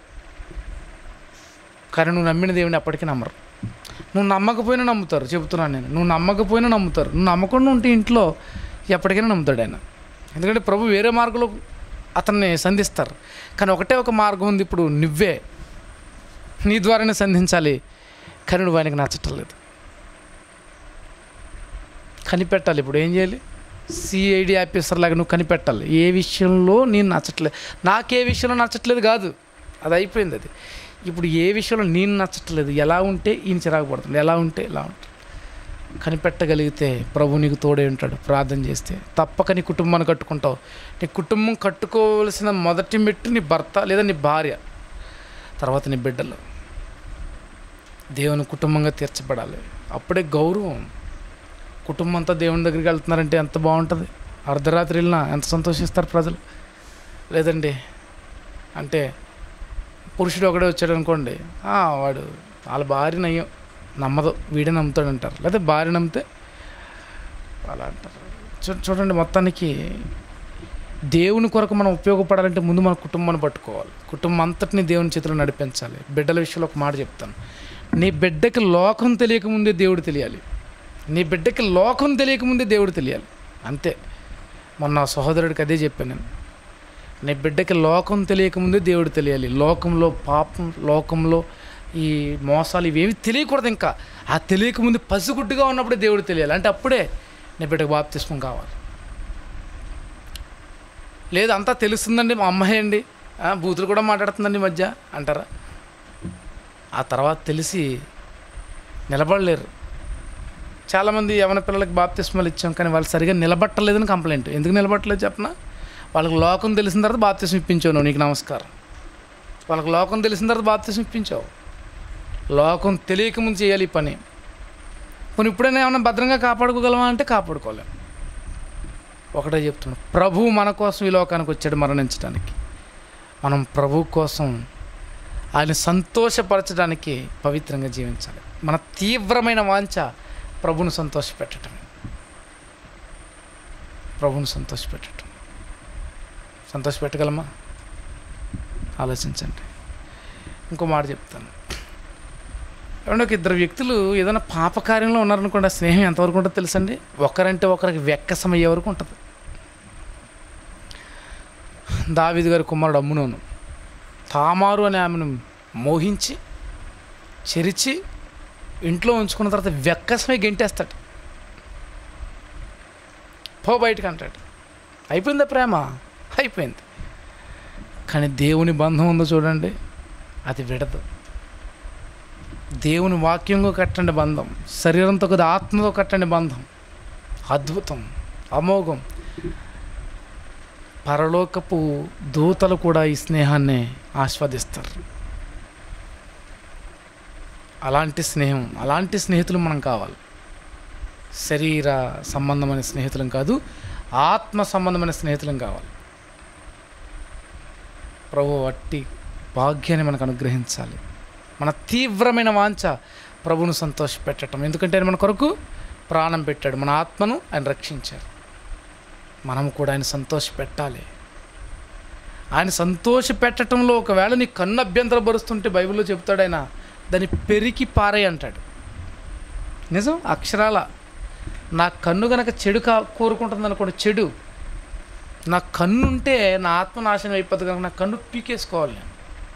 కానీ నువ్వు నమ్మిన దేవుని అప్పటికీ నమ్మరు నువ్వు నమ్మకపోయినా నమ్ముతారు చెబుతున్నాను నేను నువ్వు నమ్మకపోయినా నమ్ముతారు నువ్వు నమ్మకుండా ఉంటే ఇంట్లో ఎప్పటికైనా నమ్ముతాడు ఆయన ఎందుకంటే ప్రభు వేరే మార్గంలో అతన్ని సంధిస్తారు కానీ ఒకటే ఒక మార్గం ఉంది ఇప్పుడు నువ్వే నీ ద్వారానే సంధించాలి కానీ నువ్వు ఆయనకి నచ్చటం లేదు కనిపెట్టాలి ఇప్పుడు ఏం చేయాలి సిఐడి ఆఫీసర్ లాగా నువ్వు కనిపెట్టాలి ఏ విషయంలో నేను నచ్చట్లేదు నాకు ఏ విషయంలో నచ్చట్లేదు కాదు అది అయిపోయింది అది ఇప్పుడు ఏ విషయంలో నేను నచ్చట్లేదు ఎలా ఉంటే ఈయన చిరాకు పడుతుంది ఎలా ఉంటే ఇలా ఉంటుంది కనిపెట్టగలిగితే ప్రభు నీకు తోడే ఉంటాడు ప్రార్థన చేస్తే తప్పక నీ కుటుంబాన్ని కట్టుకుంటావు నీ కుటుంబం కట్టుకోవలసిన మొదటి మెట్టు నీ భర్త లేదా నీ భార్య తర్వాత నీ బిడ్డలు దేవుని కుటుంబంగా తీర్చబడాలి అప్పుడే గౌరవం కుటుంబం అంతా దేవుని దగ్గరికి వెళ్తున్నారంటే ఎంత బాగుంటుంది అర్ధరాత్రి వెళ్ళినా ఎంత సంతోషిస్తారు ప్రజలు లేదండి అంటే పురుషుడు ఒకడే వచ్చాడు అనుకోండి "ఆ, వాడు వాళ్ళ భార్య నయ్యం నమ్మదు వీడే నమ్ముతాడు అంటారు లేదా భార్య నమ్మితే అలా అంటారు చూ చూడండి మొత్తానికి దేవుని కొరకు మనం ఉపయోగపడాలంటే ముందు మన కుటుంబాన్ని పట్టుకోవాలి కుటుంబం అంతటిని దేవుని చేతిలో నడిపించాలి బిడ్డల విషయంలో ఒక మాట చెప్తాను నీ బిడ్డకి లోకం తెలియకముందే దేవుడు తెలియాలి నీ బిడ్డకి లోకం తెలియకముందే దేవుడు తెలియాలి అంతే మొన్న నా సహోదరుడికి అదే చెప్పాను నేను నీ బిడ్డకి లోకం తెలియకముందే దేవుడు తెలియాలి లోకంలో పాపం లోకంలో ఈ మోసాలు ఇవేమి తెలియకూడదు ఇంకా ఆ తెలియకముందు పసిగుడ్డుగా ఉన్నప్పుడే దేవుడు తెలియాలి అంటే అప్పుడే నీ బిడ్డకు బాప్తిస్మం కావాలి లేదు అంతా తెలుస్తుందండి మా అమ్మాయి అండి ఆ, బూతులు కూడా మాట్లాడుతుందండి ఈ మధ్య అంటారా ఆ తర్వాత తెలిసి నిలబడలేరు చాలామంది యవన పిల్లలకి బాప్తిస్మాలు ఇచ్చాం కానీ వాళ్ళు సరిగా నిలబట్టలేదని కంప్లైంట్ ఎందుకు నిలబట్టలేదు చెప్పనా వాళ్ళకి లోకం తెలిసిన తర్వాత బాప్తిసం ఇప్పించావు నువ్వు నీకు నమస్కారం వాళ్ళకి లోకం తెలిసిన తర్వాత బాప్తిసం ఇప్పించావు లోకం తెలియకముందు చేయాలి ఈ పని పోనీ ఇప్పుడైనా ఏమైనా భద్రంగా కాపాడుకోగలమా అంటే కాపాడుకోలేం ఒకటే చెప్తున్నాను ప్రభు మన కోసం ఈ లోకానికి వచ్చాడు మరణించడానికి మనం ప్రభు కోసం ఆయన సంతోషపరచడానికి పవిత్రంగా జీవించాలి మన తీవ్రమైన వాంఛ ప్రభును సంతోషపెట్టడం ప్రభును సంతోషపెట్టడం సంతోషపెట్టగలమా ఆలోచించండి ఇంకో మాట చెప్తాను ఏమంటే ఒక ఇద్దరు వ్యక్తులు ఏదైనా పాపకార్యంలో ఉన్నారనుకోండి ఆ స్నేహం ఎంతవరకు ఉంటుందో తెలుసండి ఒకరంటే ఒకరికి వెక్కసం అయ్యే వరకు ఉంటుంది దావిది గారి కుమారుడు అమ్మునోను తామారు అనే ఆమెను మోహించి చెరిచి ఇంట్లో ఉంచుకున్న తర్వాత వెక్కసమే గెంటేస్తాడు పో బయటకు అంటాడు అయిపోయిందా ప్రేమ అయిపోయింది కానీ దేవుని బంధం ఉందో చూడండి అది విడదు దేవుని వాక్యంగా కట్టండి బంధం శరీరంతో కదా ఆత్మతో కట్టండి బంధం అద్భుతం అమోఘం పరలోకపు దూతలు కూడా ఈ స్నేహాన్ని ఆస్వాదిస్తారు అలాంటి స్నేహం అలాంటి స్నేహితులు మనం కావాలి శరీర సంబంధమైన స్నేహితులం కాదు ఆత్మ సంబంధమైన స్నేహితులం కావాలి ప్రభు వట్టి భాగ్యాన్ని మనకు అనుగ్రహించాలి మన తీవ్రమైన వాంఛ ప్రభువును సంతోషపెట్టడం ఎందుకంటే ఆయన మన కొరకు ప్రాణం పెట్టాడు మన ఆత్మను ఆయన రక్షించారు మనం కూడా ఆయన సంతోషపెట్టాలి ఆయన సంతోష పెట్టడంలో ఒకవేళ నీ కన్ను అభ్యంతరపరుస్తుంటే బైబిల్లో చెప్తాడు ఆయన దాన్ని పెరికి పారే అంటాడు నిజం అక్షరాల నా కన్ను గనక చెడు కా కోరుకుంటుంది అనుకోండి చెడు నా కన్ను ఉంటే నా ఆత్మ నాశనం అయిపోతుంది కనుక నా కన్ను పీకేసుకోవాలి నేను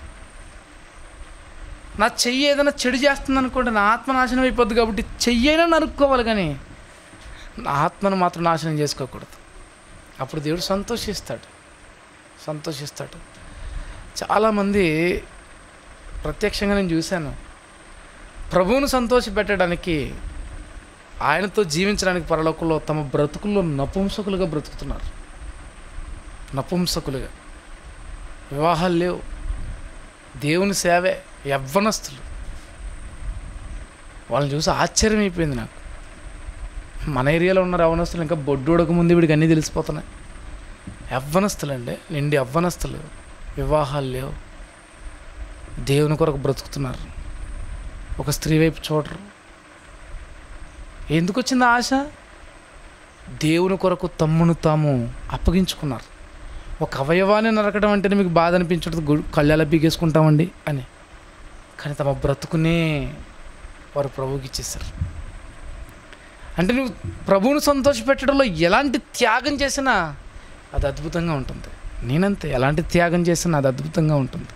నా చెయ్యి ఏదైనా చెడు చేస్తుంది అనుకోండి నా ఆత్మ నాశనం అయిపోద్ది కాబట్టి చెయ్యి అయినా నరుక్కోవాలి కానీ నా ఆత్మను మాత్రం నాశనం చేసుకోకూడదు అప్పుడు దేవుడు సంతోషిస్తాడు సంతోషిస్తాడు చాలామంది ప్రత్యక్షంగా నేను చూశాను ప్రభువును సంతోషపెట్టడానికి ఆయనతో జీవించడానికి పరలోకంలో తమ బ్రతుకుల్లో నపుంసకులుగా బ్రతుకుతున్నారు నపుంసకులుగా వివాహాలు లేవు దేవుని సేవే యవ్వనస్తులు వాళ్ళని చూసి ఆశ్చర్యం అయిపోయింది నాకు మన ఏరియాలో ఉన్న యవ్వనస్తులు ఇంకా బొడ్డు ముందు వీడికి అన్నీ తెలిసిపోతున్నాయి యవ్వనస్తులు అండి నిండి యవ్వనస్తులు వివాహాలు లేవు దేవుని కొరకు బ్రతుకుతున్నారు ఒక స్త్రీ వైపు చూడరు ఎందుకు వచ్చింది ఆశ దేవుని కొరకు తమ్మును తాము అప్పగించుకున్నారు ఒక అవయవాన్ని నరకడం అంటేనే మీకు బాధ అనిపించదు కళ్ళెలా పీకేసుకుంటామండి అని కానీ తమ బ్రతుకునే వారు ప్రభువుకి ఇచ్చేసారు అంటే నువ్వు ప్రభువును సంతోషపెట్టడంలో ఎలాంటి త్యాగం చేసినా అది అద్భుతంగా ఉంటుంది నేనంతే ఎలాంటి త్యాగం చేసినా అది అద్భుతంగా ఉంటుంది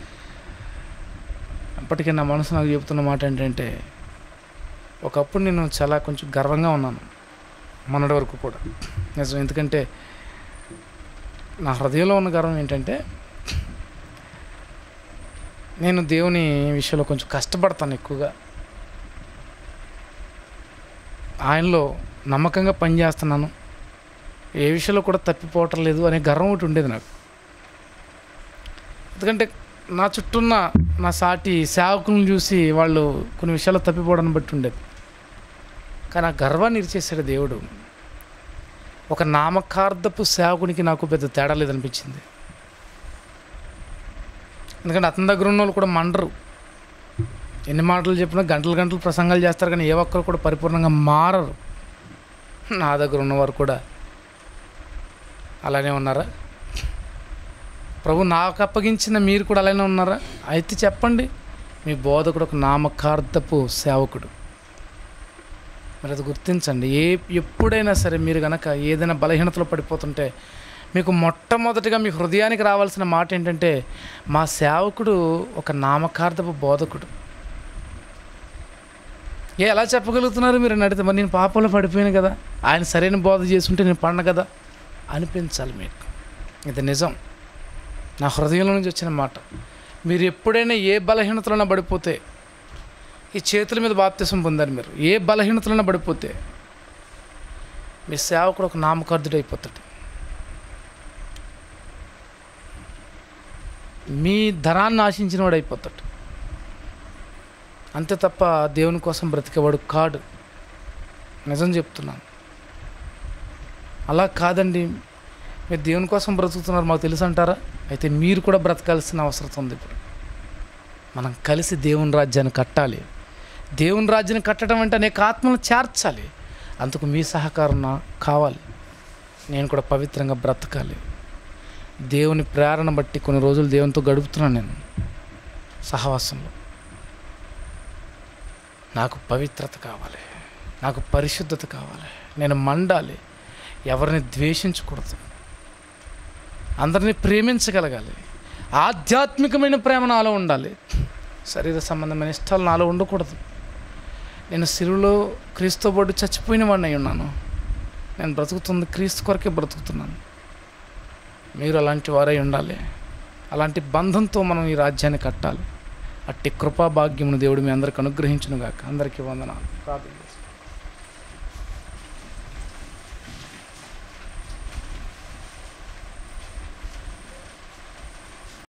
అప్పటికే నా మనసు నాకు చెబుతున్న మాట ఏంటంటే ఒకప్పుడు నేను చాలా కొంచెం గర్వంగా ఉన్నాను మొన్నటి వరకు కూడా నిజం ఎందుకంటే నా హృదయంలో ఉన్న గర్వం ఏంటంటే నేను దేవుని విషయంలో కొంచెం కష్టపడతాను ఎక్కువగా ఆయనలో నమ్మకంగా పనిచేస్తున్నాను ఏ విషయంలో కూడా తప్పిపోవటం లేదు అనే గర్వం ఒకటి ఉండేది నాకు ఎందుకంటే నా చుట్టూన్న నా సాటి సేవకులను చూసి వాళ్ళు కొన్ని విషయాలు తప్పిపోవడాన్ని బట్టి ఉండేది కానీ ఆ గర్వాన్ని ఇరిచేశాడు దేవుడు ఒక నామకార్థపు సేవకునికి నాకు పెద్ద తేడా లేదనిపించింది ఎందుకంటే అతని దగ్గర ఉన్న వాళ్ళు కూడా మండరు ఎన్ని మాటలు చెప్పినా గంటలు గంటలు ప్రసంగాలు చేస్తారు కానీ ఏ ఒక్కరు కూడా పరిపూర్ణంగా మారరు నా దగ్గర ఉన్నవారు కూడా అలానే ఉన్నారా ప్రభు నాకు అప్పగించిన మీరు కూడా అలానే ఉన్నారా అయితే చెప్పండి మీ బోధకుడు ఒక నామకార్థపు సేవకుడు మరి అది గుర్తించండి ఏ ఎప్పుడైనా సరే మీరు కనుక ఏదైనా బలహీనతలో పడిపోతుంటే మీకు మొట్టమొదటిగా మీ హృదయానికి రావాల్సిన మాట ఏంటంటే మా సేవకుడు ఒక నామకార్థపు బోధకుడు ఏ ఎలా చెప్పగలుగుతున్నారు మీరు అని అడిగితే మరి నేను పాపంలో పడిపోయాను కదా ఆయన సరైన బోధ చేస్తుంటే నేను పడిన కదా అనిపించాలి మీకు ఇది నిజం నా హృదయంలో నుంచి వచ్చిన మాట మీరు ఎప్పుడైనా ఏ బలహీనతలోనే పడిపోతే ఈ చేతుల మీద బాప్తిసం పొందారు మీరు ఏ బలహీనతలోనే పడిపోతే మీ సేవకుడు ఒక నామకార్థుడు అయిపోతాడు మీ ధనాన్ని ఆశించిన వాడు అయిపోతాడు అంతే తప్ప దేవుని కోసం బ్రతికేవాడు కాడు నిజం చెప్తున్నాను అలా కాదండి మీరు దేవుని కోసం బ్రతుకుతున్నారు మాకు తెలుసు అంటారా అయితే మీరు కూడా బ్రతకాల్సిన అవసరం ఉంది ఇప్పుడు మనం కలిసి దేవుని రాజ్యాన్ని కట్టాలి దేవుని రాజ్యాన్ని కట్టడం అంటే అనేక ఆత్మను చేర్చాలి అందుకు మీ సహకారం నా కావాలి నేను కూడా పవిత్రంగా బ్రతకాలి దేవుని ప్రేరణ బట్టి కొన్ని రోజులు దేవునితో గడుపుతున్నాను నేను సహవాసంలో నాకు పవిత్రత కావాలి నాకు పరిశుద్ధత కావాలి నేను మండాలి ఎవరిని ద్వేషించకూడదు అందరినీ ప్రేమించగలగాలి ఆధ్యాత్మికమైన ప్రేమ నాలో ఉండాలి శరీర సంబంధమైన ఇష్టాలు నాలో ఉండకూడదు నేను సిరులో క్రీస్తు పాటు చచ్చిపోయిన వాడిని అయి ఉన్నాను నేను బ్రతుకుతుంది క్రీస్తు కొరకే బ్రతుకుతున్నాను మీరు అలాంటి వారై ఉండాలి అలాంటి బంధంతో మనం ఈ రాజ్యాన్ని కట్టాలి అట్టి కృపా భాగ్యమును దేవుడు మీ అందరికి అనుగ్రహించునుగాక అందరికీ వందనాలు ప్రార్థన చేస్తాను